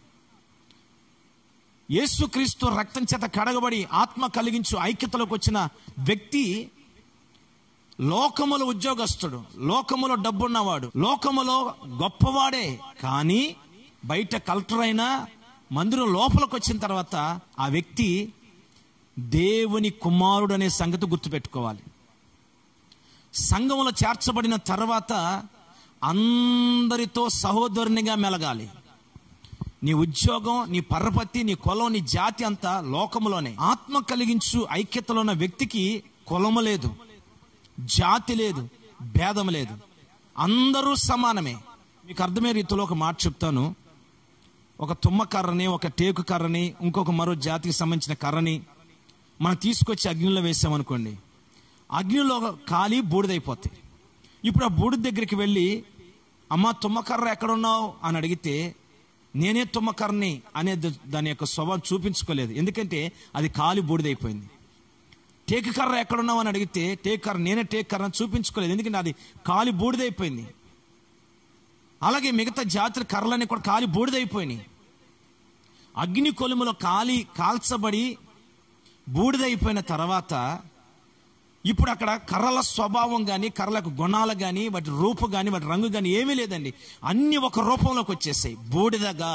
యేసుక్రీస్తు రక్తం చేత కడగబడి ఆత్మ కలిగించు ఐక్యతలోకి వచ్చిన వ్యక్తి లోకములో ఉద్యోగస్తుడు లోకములో డబ్బున్నవాడు లోకములో గొప్పవాడే కానీ బయట కలెక్టర్ అయినా మందిరం లోపలికి వచ్చిన తర్వాత ఆ వ్యక్తి దేవుని కుమారుడు అనే సంగతి గుర్తుపెట్టుకోవాలి సంఘములో చేర్చబడిన తర్వాత అందరితో సహోదరునిగా మెలగాలి నీ ఉద్యోగం నీ పరపతి నీ కులం నీ జాతి అంతా లోకములోనే ఆత్మ కలిగించు ఐక్యతలో ఉన్న వ్యక్తికి కులము లేదు జాతి లేదు భేదం లేదు అందరూ సమానమే మీకు అర్థమయ్యే రీతిలో ఒక మాట చెప్తాను ఒక తుమ్మ కర్రని ఒక టేకు కర్రని ఇంకొక మరో జాతికి సంబంధించిన కర్రని మనం తీసుకొచ్చి అగ్నిలో వేసామనుకోండి అగ్నిలో కాలి బూడిదైపోతాయి ఇప్పుడు ఆ బూడిద దగ్గరికి వెళ్ళి అమ్మ తుమ్మకర్ర ఎక్కడున్నావు అని అడిగితే నేనే తుమ్మకర్రని అనేది దాని యొక్క స్వభావం చూపించుకోలేదు ఎందుకంటే అది కాలి బూడిదైపోయింది టేకు కర్ర ఎక్కడున్నావు అని అడిగితే టేకు కర్ర నేనే టేకు కర్ర అని చూపించుకోలేదు ఎందుకంటే అది కాలి బూడిదైపోయింది అలాగే మిగతా జాతుల కర్రలన్నీ కూడా కాలి బూడిదైపోయినాయి అగ్ని కొలుములో కాలి కాల్చబడి బూడిదైపోయిన తర్వాత ఇప్పుడు అక్కడ కర్రల స్వభావం కానీ కర్రలకు గుణాలు కానీ వాటి రూపు కానీ వాటి రంగు కానీ ఏమీ లేదండి అన్ని ఒక రూపంలోకి వచ్చేసాయి బూడిదగా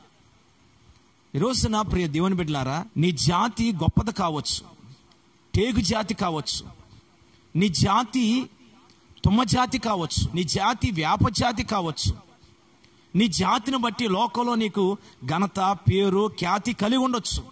ఈరోజు నా ప్రియ దేవుని బిడ్డలారా నీ జాతి గొప్పది కావచ్చు టేగు జాతి కావచ్చు నీ జాతి తుమ్మ జాతి కావచ్చు నీ జాతి వ్యాప జాతి కావచ్చు నీ జాతిని బట్టి లోకంలో నీకు ఘనత పేరు ఖ్యాతి కలిగి ఉండొచ్చు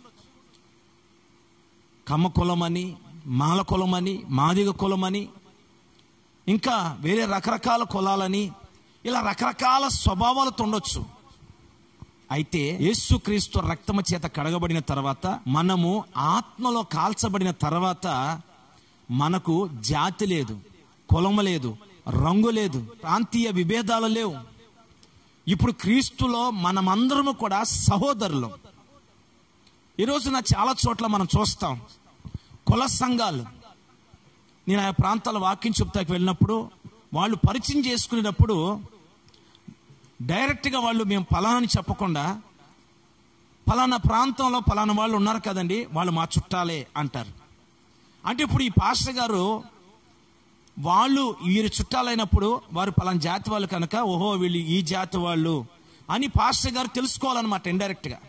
కమ్మ కులమని మాల కులమని మాదిగ కులమని ఇంకా వేరే రకరకాల కులాలని ఇలా రకరకాల స్వభావాలతో ఉండొచ్చు అయితే యేసుక్రీస్తు రక్తము చేత కడగబడిన తర్వాత మనము ఆత్మలో కాల్చబడిన తర్వాత మనకు జాతి లేదు కులము లేదు రంగు లేదు ప్రాంతీయ విభేదాలు లేవు ఇప్పుడు క్రీస్తులో మనమందరము కూడా సహోదరులు ఈరోజున చాలా చోట్ల మనం చూస్తాం కుల సంఘాలు నేను ఆ ప్రాంతాల వాక్యం చెప్తాకి వెళ్ళినప్పుడు వాళ్ళు పరిచయం చేసుకునేటప్పుడు డైరెక్ట్గా వాళ్ళు మేము ఫలాని చెప్పకుండా ఫలానా ప్రాంతంలో ఫలానా వాళ్ళు ఉన్నారు కదండి వాళ్ళు మా చుట్టాలే అంటారు అంటే ఇప్పుడు ఈ పాస్టర్ గారు వాళ్ళు వీరి చుట్టాలైనప్పుడు వారు పలానా జాతి వాళ్ళు కనుక ఓహో వీళ్ళు ఈ జాతి వాళ్ళు అని పాస్టర్ గారు తెలుసుకోవాలన్నమాట ఇండైరెక్ట్గా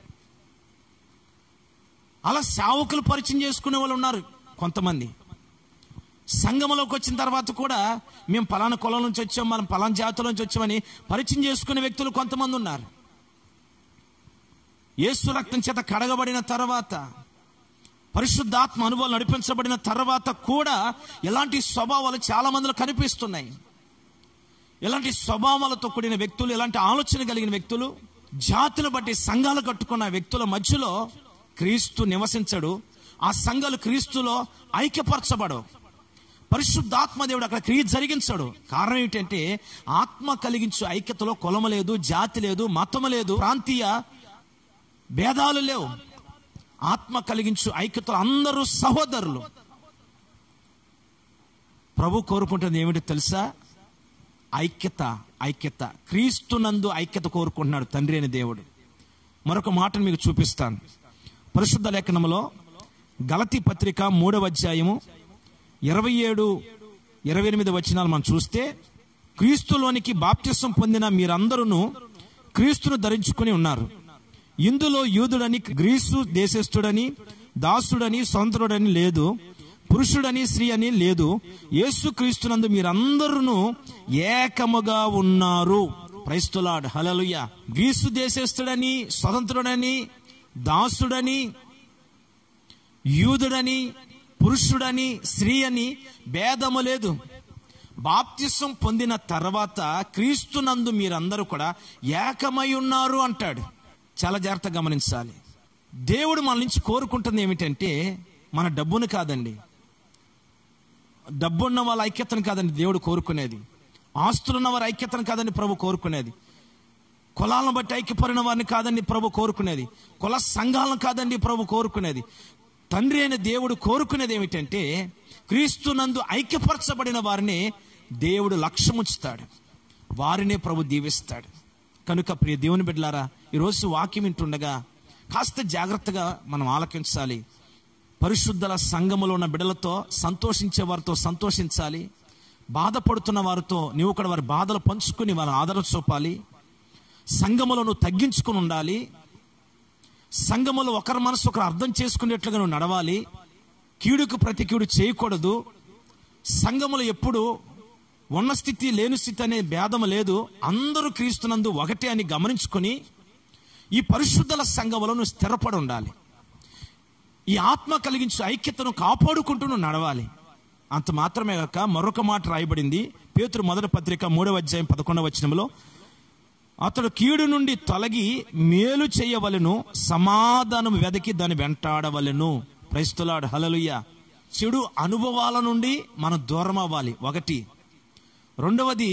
అలా సేవకులు పరిచయం చేసుకునే వాళ్ళు ఉన్నారు కొంతమంది సంఘంలోకి వచ్చిన తర్వాత కూడా మేము పలానా కులం నుంచి వచ్చాం మనం పలానా జాతుల నుంచి వచ్చామని పరిచయం చేసుకునే వ్యక్తులు కొంతమంది ఉన్నారు యేసు రక్తం చేత కడగబడిన తర్వాత పరిశుద్ధాత్మ అనుభవాలు నడిపించబడిన తర్వాత కూడా ఇలాంటి స్వభావాలు చాలా మందిలో కనిపిస్తున్నాయి ఇలాంటి స్వభావాలతో కూడిన వ్యక్తులు ఇలాంటి ఆలోచన కలిగిన వ్యక్తులు జాతిని బట్టి సంఘాలు కట్టుకున్న వ్యక్తుల మధ్యలో క్రీస్తు నివసించడు ఆ సంఘాలు క్రీస్తులో ఐక్యపరచబడు పరిశుద్ధాత్మ దేవుడు అక్కడ క్రియ జరిగించాడు కారణం ఏంటంటే ఆత్మ కలిగించు ఐక్యతలో కులము లేదు జాతి లేదు మతము లేదు ప్రాంతీయ భేదాలు లేవు ఆత్మ కలిగించు ఐక్యతలో అందరూ సహోదరులు ప్రభు కోరుకుంటుంది ఏమిటి తెలుసా ఐక్యత ఐక్యత క్రీస్తునందు ఐక్యత కోరుకుంటున్నాడు తండ్రి అని దేవుడు మరొక మాటను మీకు చూపిస్తాను పరిశుద్ధ లేఖనములో గలతి పత్రిక మూడవ అధ్యాయము ఇరవై ఏడు ఇరవై ఎనిమిది వచనాలు మనం చూస్తే క్రీస్తులోనికి బాప్తిసం పొందిన మీరందరూ క్రీస్తును ధరించుకుని ఉన్నారు ఇందులో యూదుడని గ్రీసు దేశస్థుడని దాసుడని సొంతరుడని లేదు పురుషుడని స్త్రీ అని లేదు యేసుక్రీస్తునందు మీరందరూ ఏకముగా ఉన్నారు క్రైస్తులాడ్ హలలుయ గ్రీసు దేశస్థుడని స్వతంత్రుడని దాసుడని యూదుడని పురుషుడని స్త్రీ అని భేదము లేదు బాప్తిసం పొందిన తర్వాత క్రీస్తునందు మీరందరూ కూడా ఏకమై ఉన్నారు అంటాడు చాలా జాగ్రత్తగా గమనించాలి దేవుడు మన నుంచి కోరుకుంటుంది ఏమిటంటే మన డబ్బును కాదండి డబ్బున్న వాళ్ళ ఐక్యతను కాదండి దేవుడు కోరుకునేది ఆస్తులున్న వారి ఐక్యతను కాదండి ప్రభు కోరుకునేది కులాలను బట్టి ఐక్యపడిన వారిని కాదండి ప్రభు కోరుకునేది కుల సంఘాలను కాదండి ప్రభు కోరుకునేది తండ్రి అయిన దేవుడు కోరుకునేది ఏమిటంటే క్రీస్తునందు ఐక్యపరచబడిన వారిని దేవుడు లక్ష్యముంచుతాడు వారినే ప్రభు దీవిస్తాడు కనుక ప్రియ దేవుని బిడ్డలారా ఈరోజు వాక్యం వింటుండగా కాస్త జాగ్రత్తగా మనం ఆలకించాలి పరిశుద్ధల సంఘములో ఉన్న బిడ్డలతో సంతోషించే వారితో సంతోషించాలి బాధపడుతున్న వారితో నీవు కూడా వారి బాధలు పంచుకుని వారి ఆదరణ చూపాలి సంఘములో నువ్వు తగ్గించుకుని ఉండాలి సంఘములో ఒకరి మనసు ఒకరు అర్థం చేసుకునేట్లుగా నువ్వు నడవాలి కీడుకు ప్రతి కీడు చేయకూడదు సంఘములో ఎప్పుడు ఉన్న స్థితి లేని స్థితి అనే భేదం లేదు అందరూ క్రీస్తునందు ఒకటే అని గమనించుకొని ఈ పరిశుద్ధల సంఘములో నువ్వు స్థిరపడి ఉండాలి ఈ ఆత్మ కలిగించే ఐక్యతను కాపాడుకుంటూ నువ్వు నడవాలి అంత మాత్రమే కాక మరొక మాట రాయబడింది పేతురు మొదటి పత్రిక మూడవ అధ్యాయం పదకొండవ వచనంలో అతడు కీడు నుండి తొలగి మేలు చేయవలెను సమాధానం వెదకి దాన్ని వెంటాడవలెను క్రైస్తులాడు హలలుయ్య చెడు అనుభవాల నుండి మనం దూరం అవ్వాలి ఒకటి రెండవది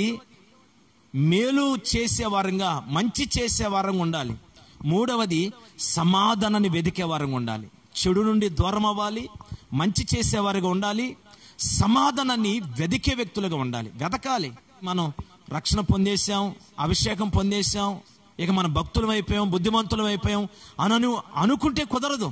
మేలు చేసే వారంగా మంచి చేసే వారంగా ఉండాలి మూడవది సమాధానాన్ని వెదికే వారంగా ఉండాలి చెడు నుండి దూరం అవ్వాలి మంచి చేసేవారుగా ఉండాలి సమాధానాన్ని వెదికే వ్యక్తులుగా ఉండాలి వెతకాలి మనం రక్షణ పొందేశాం అభిషేకం పొందేశాం ఇక మన భక్తులం అయిపోయాం బుద్ధిమంతులం అయిపోయాం అనను అనుకుంటే కుదరదు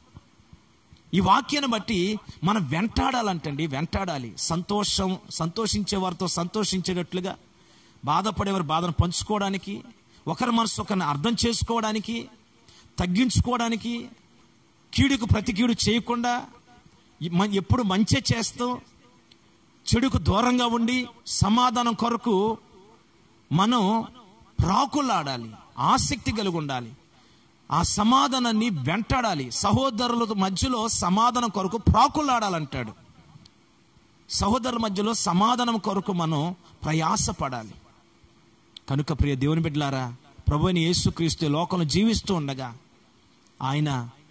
ఈ వాక్యాన్ని బట్టి మనం వెంటాడాలంటండి వెంటాడాలి సంతోషం సంతోషించే వారితో సంతోషించేటట్లుగా బాధపడేవారి బాధను పంచుకోవడానికి ఒకరి మనసు ఒకరిని అర్థం చేసుకోవడానికి తగ్గించుకోవడానికి కీడుకు ప్రతి కీడు చేయకుండా మ- ఎప్పుడు మంచి చేస్తూ చెడుకు దూరంగా ఉండి సమాధానం కొరకు మనం ప్రాకులాడాలి ఆసక్తి కలిగి ఉండాలి ఆ సమాధానాన్ని వెంటాడాలి సహోదరుల మధ్యలో సమాధానం కొరకు ప్రాకులాడాలంటాడు సహోదరుల మధ్యలో సమాధానం కొరకు మనం ప్రయాసపడాలి కనుక ప్రియ దేవుని బిడ్డలారా ప్రభుని యేసుక్రీస్తు ఈ లోకంలో జీవిస్తూ ఉండగా ఆయన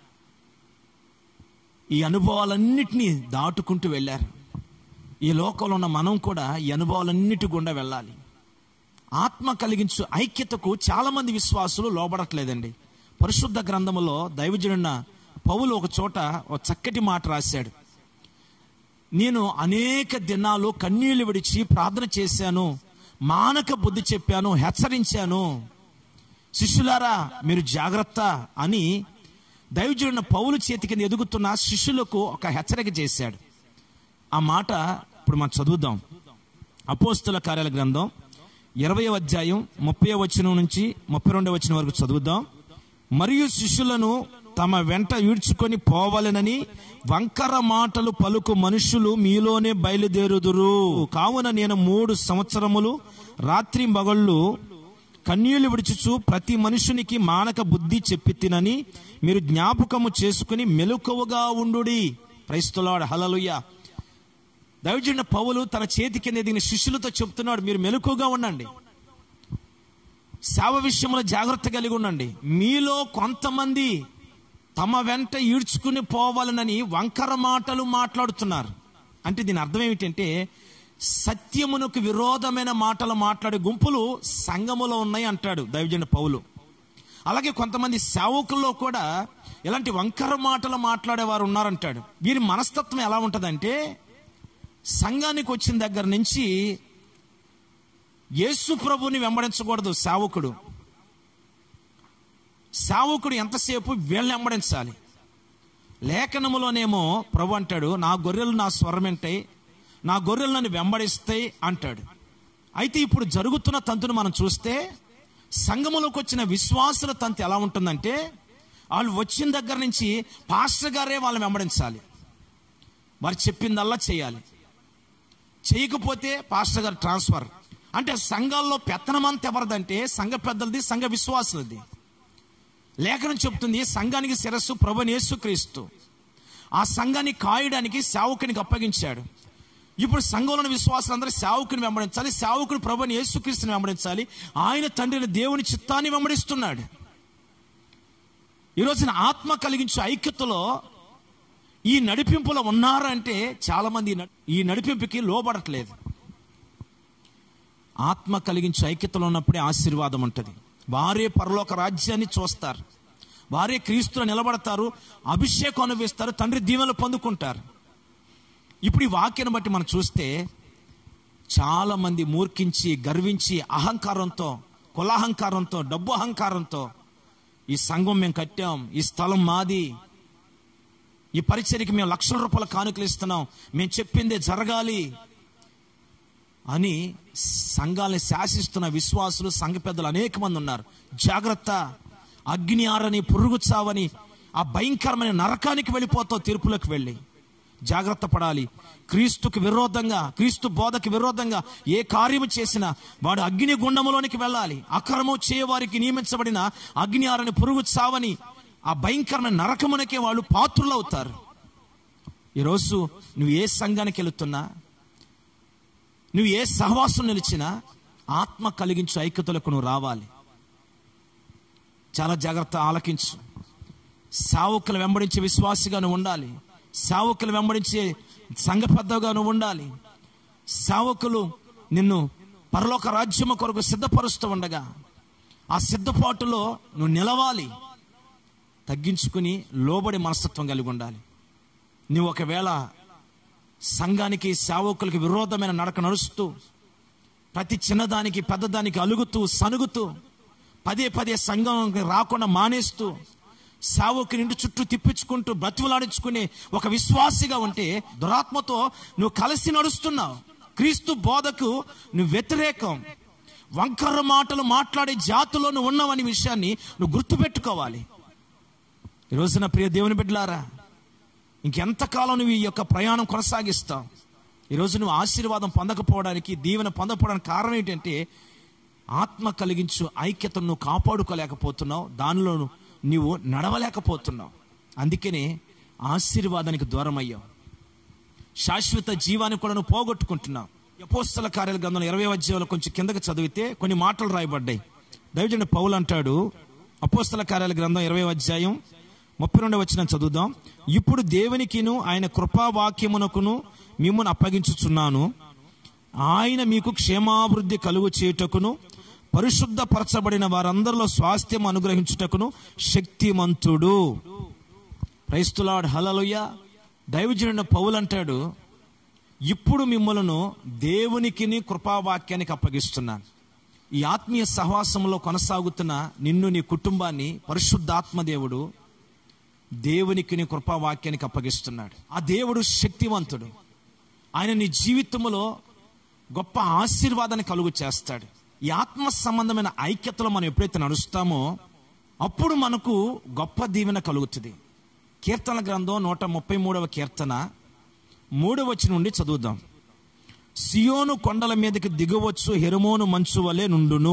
ఈ అనుభవాలన్నిటినీ దాటుకుంటూ వెళ్ళారు ఈ లోకంలో ఉన్న మనం కూడా ఈ అనుభవాలన్నిటి గుండా వెళ్ళాలి ఆత్మ కలిగించు ఐక్యతకు చాలా మంది విశ్వాసులు లోబడట్లేదండి పరిశుద్ధ గ్రంథములో దైవజనున్న పౌలు ఒక చోట ఒక చక్కటి మాట రాశాడు నేను అనేక దినాలు కన్నీళ్లు విడిచి ప్రార్థన చేశాను మానక బుద్ధి చెప్పాను హెచ్చరించాను శిష్యులారా మీరు జాగ్రత్త అని దైవజనున్న పౌలు చేతి కింద ఎదుగుతున్న శిష్యులకు ఒక హెచ్చరిక చేశాడు ఆ మాట ఇప్పుడు మనం చదువుదాం అపోస్తుల కార్యాల గ్రంథం ఇరవై అధ్యాయం ముప్పై వచనం నుంచి ముప్పై రెండవ వచనం వరకు చదువుదాం మరియు శిష్యులను తమ వెంట ఈడ్చుకొని పోవాలనని వంకర మాటలు పలుకు మనుషులు మీలోనే బయలుదేరుదురు కావున నేను మూడు సంవత్సరములు రాత్రి మగళ్ళు కన్నీళ్లు విడుచుచు ప్రతి మనుషునికి మానక బుద్ధి చెప్పి తినని మీరు జ్ఞాపకము చేసుకుని మెలకువగా ఉండుడి క్రైస్తులాడు హలలుయ్య దైవజుడిన పౌలు తన చేతి కింద ఎదిగిన శిష్యులతో చెప్తున్నాడు మీరు మెలకుగా ఉండండి సేవ విషయంలో జాగ్రత్త కలిగి ఉండండి మీలో కొంతమంది తమ వెంట ఈడ్చుకుని పోవాలనని వంకర మాటలు మాట్లాడుతున్నారు అంటే దీని అర్థం ఏమిటంటే సత్యమునకు విరోధమైన మాటలు మాట్లాడే గుంపులు సంఘములో ఉన్నాయి అంటాడు దైవజన పౌలు అలాగే కొంతమంది సేవకుల్లో కూడా ఇలాంటి వంకర మాటలు మాట్లాడేవారు ఉన్నారంటాడు వీరి మనస్తత్వం ఎలా ఉంటుందంటే సంఘానికి వచ్చిన దగ్గర నుంచి యేసు ప్రభుని వెంబడించకూడదు సేవకుడు సేవకుడు ఎంతసేపు వీళ్ళని వెంబడించాలి లేఖనములోనేమో ప్రభు అంటాడు నా గొర్రెలు నా స్వరం వింటాయి నా గొర్రెలు నన్ను వెంబడిస్తాయి అంటాడు అయితే ఇప్పుడు జరుగుతున్న తంతును మనం చూస్తే సంఘములోకి వచ్చిన విశ్వాసుల తంతు ఎలా ఉంటుందంటే వాళ్ళు వచ్చిన దగ్గర నుంచి పాస్టర్ గారే వాళ్ళని వెంబడించాలి వారు చెప్పిందల్లా చేయాలి చేయకపోతే పాస్టర్ గారు ట్రాన్స్ఫర్ అంటే సంఘాల్లో పెత్తనమంత ఎవరిదంటే సంఘ పెద్దలది సంఘ విశ్వాసులది లేఖనం చెప్తుంది సంఘానికి శిరస్సు ప్రభుని యేసుక్రీస్తు ఆ సంఘాన్ని కాయడానికి సేవకునికి అప్పగించాడు ఇప్పుడు సంఘంలోని విశ్వాసులందరూ సేవకుని వెంబడించాలి సేవకుడు ప్రభుని యేసుక్రీస్తుని వెంబడించాలి ఆయన తండ్రిని దేవుని చిత్తాన్ని వెంబడిస్తున్నాడు ఈ రోజున ఆత్మ కలిగించే ఐక్యతలో ఈ నడిపింపులో ఉన్నారంటే చాలా మంది ఈ నడి- ఈ నడిపింపుకి లోబడట్లేదు ఆత్మ కలిగించే ఐక్యతలో ఉన్నప్పుడే ఆశీర్వాదం ఉంటుంది వారే పరలోక రాజ్యాన్ని చూస్తారు వారే క్రీస్తులు నిలబడతారు అభిషేకం అనుభవిస్తారు తండ్రి దీవెనలు పొందుకుంటారు ఇప్పుడు ఈ వాక్యాన్ని బట్టి మనం చూస్తే చాలా మంది మూర్ఖించి గర్వించి అహంకారంతో కులాహంకారంతో డబ్బు అహంకారంతో ఈ సంఘం మేము కట్టాం ఈ స్థలం మాది ఈ పరిచర్యకి మేము లక్షల రూపాయల కానుకలు ఇస్తున్నాం మేము చెప్పిందే జరగాలి అని సంఘాలని శాసిస్తున్న విశ్వాసులు సంఘ పెద్దలు అనేక మంది ఉన్నారు జాగ్రత్త అగ్ని ఆరని పురుగు చావని ఆ భయంకరమైన నరకానికి వెళ్ళిపోతావు తీర్పులకు వెళ్ళి జాగ్రత్త పడాలి క్రీస్తుకు విరోధంగా క్రీస్తు బోధకు విరోధంగా ఏ కార్యము చేసినా వాడు అగ్ని గుండములోనికి వెళ్ళాలి అక్రమం చేయవారికి నియమించబడిన అగ్ని ఆరని పురుగు చావని ఆ భయంకరమైన నరకమునకే వాళ్ళు పాత్రులు అవుతారు ఈరోజు నువ్వు ఏ సంఘానికి వెళుతున్నా నువ్వు ఏ సహవాసం నిలిచినా ఆత్మ కలిగించు ఐక్యతలకు నువ్వు రావాలి చాలా జాగ్రత్త ఆలకించు సావుకులు వెంబడించే విశ్వాసిగా నువ్వు ఉండాలి సావుకులు వెంబడించే సంఘ పెద్దగా నువ్వు ఉండాలి సావుకులు నిన్ను పరలోక రాజ్యము కొరకు సిద్ధపరుస్తూ ఉండగా ఆ సిద్ధపాటులో నువ్వు నిలవాలి తగ్గించుకుని లోబడి మనస్తత్వం కలిగి ఉండాలి నువ్వు ఒకవేళ సంఘానికి సేవకులకి విరోధమైన నడక నడుస్తూ ప్రతి చిన్నదానికి పెద్దదానికి అలుగుతూ సనుగుతూ పదే పదే సంఘంకి రాకుండా మానేస్తూ సేవకుని ఇంటి చుట్టూ తిప్పించుకుంటూ బ్రతువులాడించుకునే ఒక విశ్వాసిగా ఉంటే దురాత్మతో నువ్వు కలిసి నడుస్తున్నావు క్రీస్తు బోధకు నువ్వు వ్యతిరేకం వంకర మాటలు మాట్లాడే జాతిలో నువ్వు ఉన్నావనే విషయాన్ని నువ్వు గుర్తుపెట్టుకోవాలి ఈ రోజున ప్రియ దేవుని బిడ్డలారా ఇంకెంతకాలం నువ్వు ఈ యొక్క ప్రయాణం కొనసాగిస్తావు ఈరోజు నువ్వు ఆశీర్వాదం పొందకపోవడానికి దీవెన పొందకపోవడానికి కారణం ఏంటంటే ఆత్మ కలిగించు ఐక్యతను నువ్వు కాపాడుకోలేకపోతున్నావు దానిలో నీవు నడవలేకపోతున్నావు అందుకనే ఆశీర్వాదానికి దూరం అయ్యావు శాశ్వత జీవాన్ని కూడా నువ్వు పోగొట్టుకుంటున్నావు అపోస్తల కార్యాల గ్రంథంలో ఇరవై అధ్యాయంలో కొంచెం కిందకి చదివితే కొన్ని మాటలు రాయబడ్డాయి దైవజనుడు పౌలు అంటాడు అపోస్తల కార్యాల గ్రంథం ఇరవై అధ్యాయం ముప్పై రెండవ వచ్చిన చదువుదాం ఇప్పుడు దేవునికిను ఆయన కృపావాక్యమునకును మిమ్మల్ని అప్పగించుచున్నాను ఆయన మీకు క్షేమాభివృద్ధి కలుగు చేయుటకును పరిశుద్ధపరచబడిన వారందరిలో స్వాస్థ్యం అనుగ్రహించుటకును శక్తిమంతుడు క్రైస్తులాడ్ హలలుయ దైవజనుడు పౌలు అంటాడు ఇప్పుడు మిమ్మలను దేవునికిని కృపావాక్యానికి అప్పగిస్తున్నాను ఈ ఆత్మీయ సహవాసంలో కొనసాగుతున్న నిన్ను నీ కుటుంబాన్ని పరిశుద్ధాత్మ దేవుడు దేవునికి నీ కృపావాక్యానికి అప్పగిస్తున్నాడు ఆ దేవుడు శక్తివంతుడు ఆయన నీ జీవితంలో గొప్ప ఆశీర్వాదాన్ని కలుగు చేస్తాడు ఈ ఆత్మ సంబంధమైన ఐక్యతలో మనం ఎప్పుడైతే నడుస్తామో అప్పుడు మనకు గొప్ప దీవెన కలుగుతుంది కీర్తన గ్రంథం నూట ముప్పై మూడవ కీర్తన మూడవ వచ్చి నుండి చదువుదాం సియోను కొండల మీదకి దిగవచ్చు హెరుమోను మంచు వలె నుండును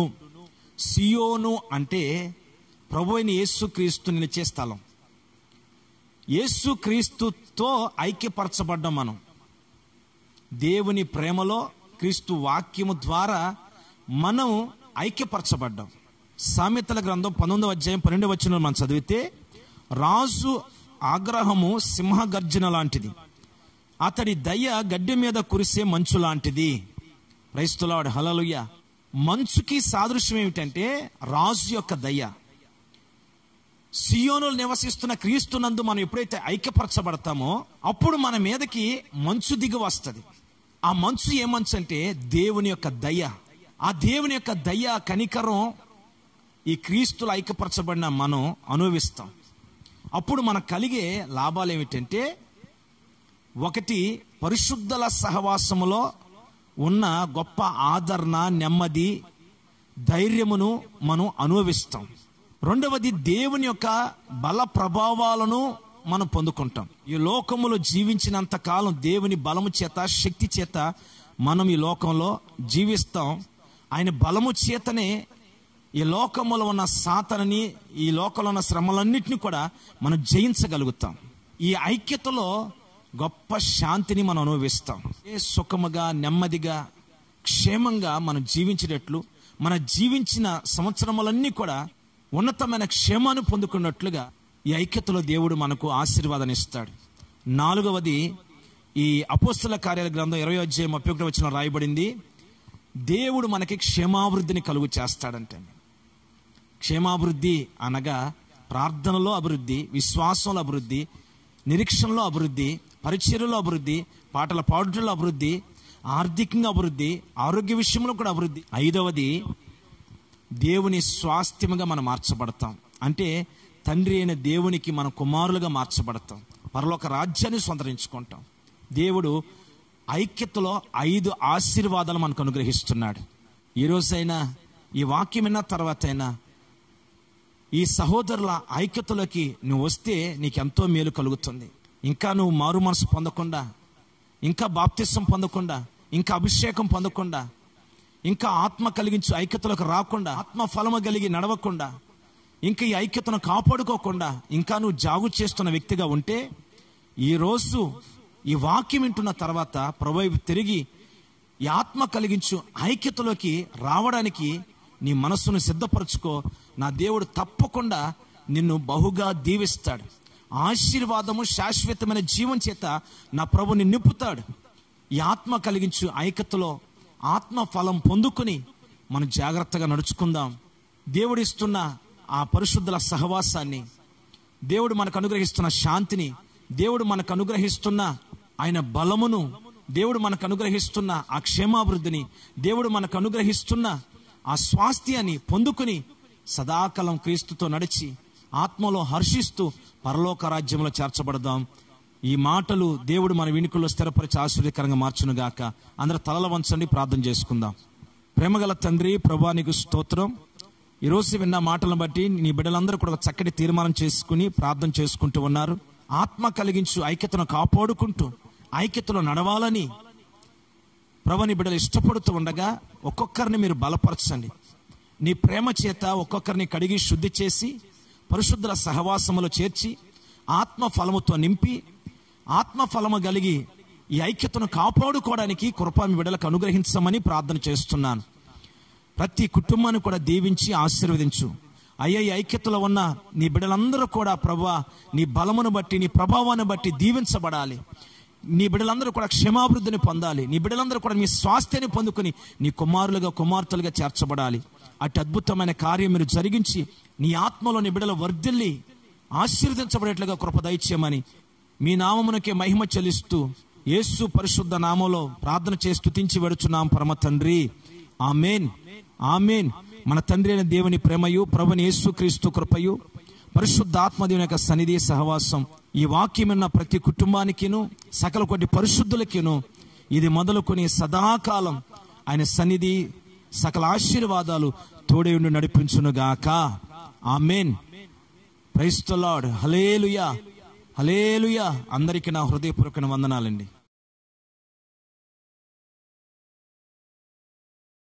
సియోను అంటే ప్రభు అయిన యేసుక్రీస్తు నిలిచే స్థలం యేసుక్రీస్తుతో ఐక్యపరచబడ్డం మనం దేవుని ప్రేమలో క్రీస్తు వాక్యము ద్వారా మనం ఐక్యపరచబడ్డాం సామెతల గ్రంథం పంతొమ్మిదవ అధ్యాయం పన్నెండు వచ్చిన మనం చదివితే రాజు ఆగ్రహము సింహగర్జన లాంటిది అతడి దయ గడ్డి మీద కురిసే మంచు లాంటిది క్రైస్తులాడు హలలుయ మంచుకి సాదృశ్యం ఏమిటంటే రాజు యొక్క దయ సియోనులు నివసిస్తున్న క్రీస్తునందు మనం ఎప్పుడైతే ఐక్యపరచబడతామో అప్పుడు మన మీదకి మంచు దిగి వస్తుంది ఆ మంచు ఏ మంచు అంటే దేవుని యొక్క దయ ఆ దేవుని యొక్క దయ కనికరం ఈ క్రీస్తులు ఐక్యపరచబడిన మనం అనుభవిస్తాం అప్పుడు మనకు కలిగే లాభాలు ఏమిటంటే ఒకటి పరిశుద్ధల సహవాసములో ఉన్న గొప్ప ఆదరణ నెమ్మది ధైర్యమును మనం అనుభవిస్తాం రెండవది దేవుని యొక్క బల ప్రభావాలను మనం పొందుకుంటాం ఈ లోకములో జీవించినంత కాలం దేవుని బలము చేత శక్తి చేత మనం ఈ లోకంలో జీవిస్తాం ఆయన బలము చేతనే ఈ లోకములో ఉన్న సాతనని ఈ లోకంలో ఉన్న శ్రమలన్నింటినీ కూడా మనం జయించగలుగుతాం ఈ ఐక్యతలో గొప్ప శాంతిని మనం అనుభవిస్తాం ఏ సుఖముగా నెమ్మదిగా క్షేమంగా మనం జీవించేటట్లు మన జీవించిన సంవత్సరములన్నీ కూడా ఉన్నతమైన క్షేమాన్ని పొందుకున్నట్లుగా ఈ ఐక్యతలో దేవుడు మనకు ఆశీర్వాదాన్ని ఇస్తాడు నాలుగవది ఈ అపోస్తుల కార్యాల గ్రంథం ఇరవై అధ్యాయం ముప్పై ఒకటి వచ్చిన రాయబడింది దేవుడు మనకి క్షేమాభివృద్ధిని కలుగు చేస్తాడంటే క్షేమాభివృద్ధి అనగా ప్రార్థనలో అభివృద్ధి విశ్వాసంలో అభివృద్ధి నిరీక్షణలో అభివృద్ధి పరిచర్యలో అభివృద్ధి పాటల పాడుటలో అభివృద్ధి ఆర్థికంగా అభివృద్ధి ఆరోగ్య విషయంలో కూడా అభివృద్ధి ఐదవది దేవుని స్వాస్థ్యముగా మనం మార్చబడతాం అంటే తండ్రి అయిన దేవునికి మనం కుమారులుగా మార్చబడతాం పరలోక రాజ్యాన్ని స్వంతరించుకుంటాం దేవుడు ఐక్యతలో ఐదు ఆశీర్వాదాలు మనకు అనుగ్రహిస్తున్నాడు ఈ రోజైనా ఈ వాక్యం విన్న తర్వాత అయినా ఈ సహోదరుల ఐక్యతలోకి నువ్వు వస్తే నీకెంతో మేలు కలుగుతుంది ఇంకా నువ్వు మారు మనసు పొందకుండా ఇంకా బాప్తిసం పొందకుండా ఇంకా అభిషేకం పొందకుండా ఇంకా ఆత్మ కలిగించు ఐక్యతలకు రాకుండా ఆత్మ ఫలము కలిగి నడవకుండా ఇంకా ఈ ఐక్యతను కాపాడుకోకుండా ఇంకా నువ్వు జాగు చేస్తున్న వ్యక్తిగా ఉంటే ఈరోజు ఈ వాక్యం వింటున్న తర్వాత ప్రభు వైపు తిరిగి ఈ ఆత్మ కలిగించు ఐక్యతలోకి రావడానికి నీ మనస్సును సిద్ధపరచుకో నా దేవుడు తప్పకుండా నిన్ను బహుగా దీవిస్తాడు ఆశీర్వాదము శాశ్వతమైన జీవం చేత నా ప్రభుని నింపుతాడు ఈ ఆత్మ కలిగించు ఐక్యతలో ఆత్మ ఫలం పొందుకొని మనం జాగ్రత్తగా నడుచుకుందాం దేవుడిస్తున్న ఆ పరిశుద్ధుల సహవాసాన్ని దేవుడు మనకు అనుగ్రహిస్తున్న శాంతిని దేవుడు మనకు అనుగ్రహిస్తున్న ఆయన బలమును దేవుడు మనకు అనుగ్రహిస్తున్న ఆ క్షేమాభివృద్ధిని దేవుడు మనకు అనుగ్రహిస్తున్న ఆ స్వాస్థ్యాన్ని పొందుకుని సదాకాలం క్రీస్తుతో నడిచి ఆత్మలో హర్షిస్తూ పరలోక రాజ్యంలో చేర్చబడదాం ఈ మాటలు దేవుడు మన వినుకుల్లో స్థిరపరిచి ఆశ్చర్యకరంగా మార్చునుగాక అందరూ తలల వంచండి ప్రార్థన చేసుకుందాం ప్రేమగల తండ్రి ప్రభానికి స్తోత్రం ఈరోజు విన్న మాటలను బట్టి నీ బిడ్డలందరూ కూడా ఒక చక్కటి తీర్మానం చేసుకుని ప్రార్థన చేసుకుంటూ ఉన్నారు ఆత్మ కలిగించు ఐక్యతను కాపాడుకుంటూ ఐక్యతలో నడవాలని ప్రభని బిడ్డలు ఇష్టపడుతూ ఉండగా ఒక్కొక్కరిని మీరు బలపరచండి నీ ప్రేమ చేత ఒక్కొక్కరిని కడిగి శుద్ధి చేసి పరిశుద్ధుల సహవాసములో చేర్చి ఆత్మ ఫలముతో నింపి ఆత్మ ఫలము కలిగి ఈ ఐక్యతను కాపాడుకోవడానికి కృపా మీ బిడ్డలకు అనుగ్రహించమని ప్రార్థన చేస్తున్నాను ప్రతి కుటుంబాన్ని కూడా దీవించి ఆశీర్వదించు అయ్యా ఈ ఐక్యతలో ఉన్న నీ బిడ్డలందరూ కూడా ప్రభా నీ బలమును బట్టి నీ ప్రభావాన్ని బట్టి దీవించబడాలి నీ బిడ్డలందరూ కూడా క్షమాభివృద్ధిని పొందాలి నీ బిడ్డలందరూ కూడా నీ స్వాస్థ్యాన్ని పొందుకుని నీ కుమారులుగా కుమార్తెలుగా చేర్చబడాలి అటు అద్భుతమైన కార్యం మీరు జరిగించి నీ ఆత్మలో నీ బిడ్డలు వర్ధిల్లి ఆశీర్వదించబడేట్లుగా కృప దయచేయమని మీ నామమునకే మహిమ చెల్లిస్తూ యేసు పరిశుద్ధ నామంలో ప్రార్థన చేసి స్తుతించి వెడుచున్నాం పరమ తండ్రి ఆమెన్ ఆమెన్ మన తండ్రి అయిన దేవుని ప్రేమయు ప్రభుని యేసు క్రీస్తు కృపయు పరిశుద్ధ ఆత్మదేవుని యొక్క సన్నిధి సహవాసం ఈ వాక్యం ఉన్న ప్రతి కుటుంబానికిను సకల కొద్ది పరిశుద్ధులకిను ఇది మొదలుకొని సదాకాలం ఆయన సన్నిధి సకల ఆశీర్వాదాలు తోడే ఉండి నడిపించునుగాక ఆమెన్ ప్రైస్తలాడ్ హలేలుయా హలేలుయా అందరికీ నా హృదయపూర్వక వందనాలండి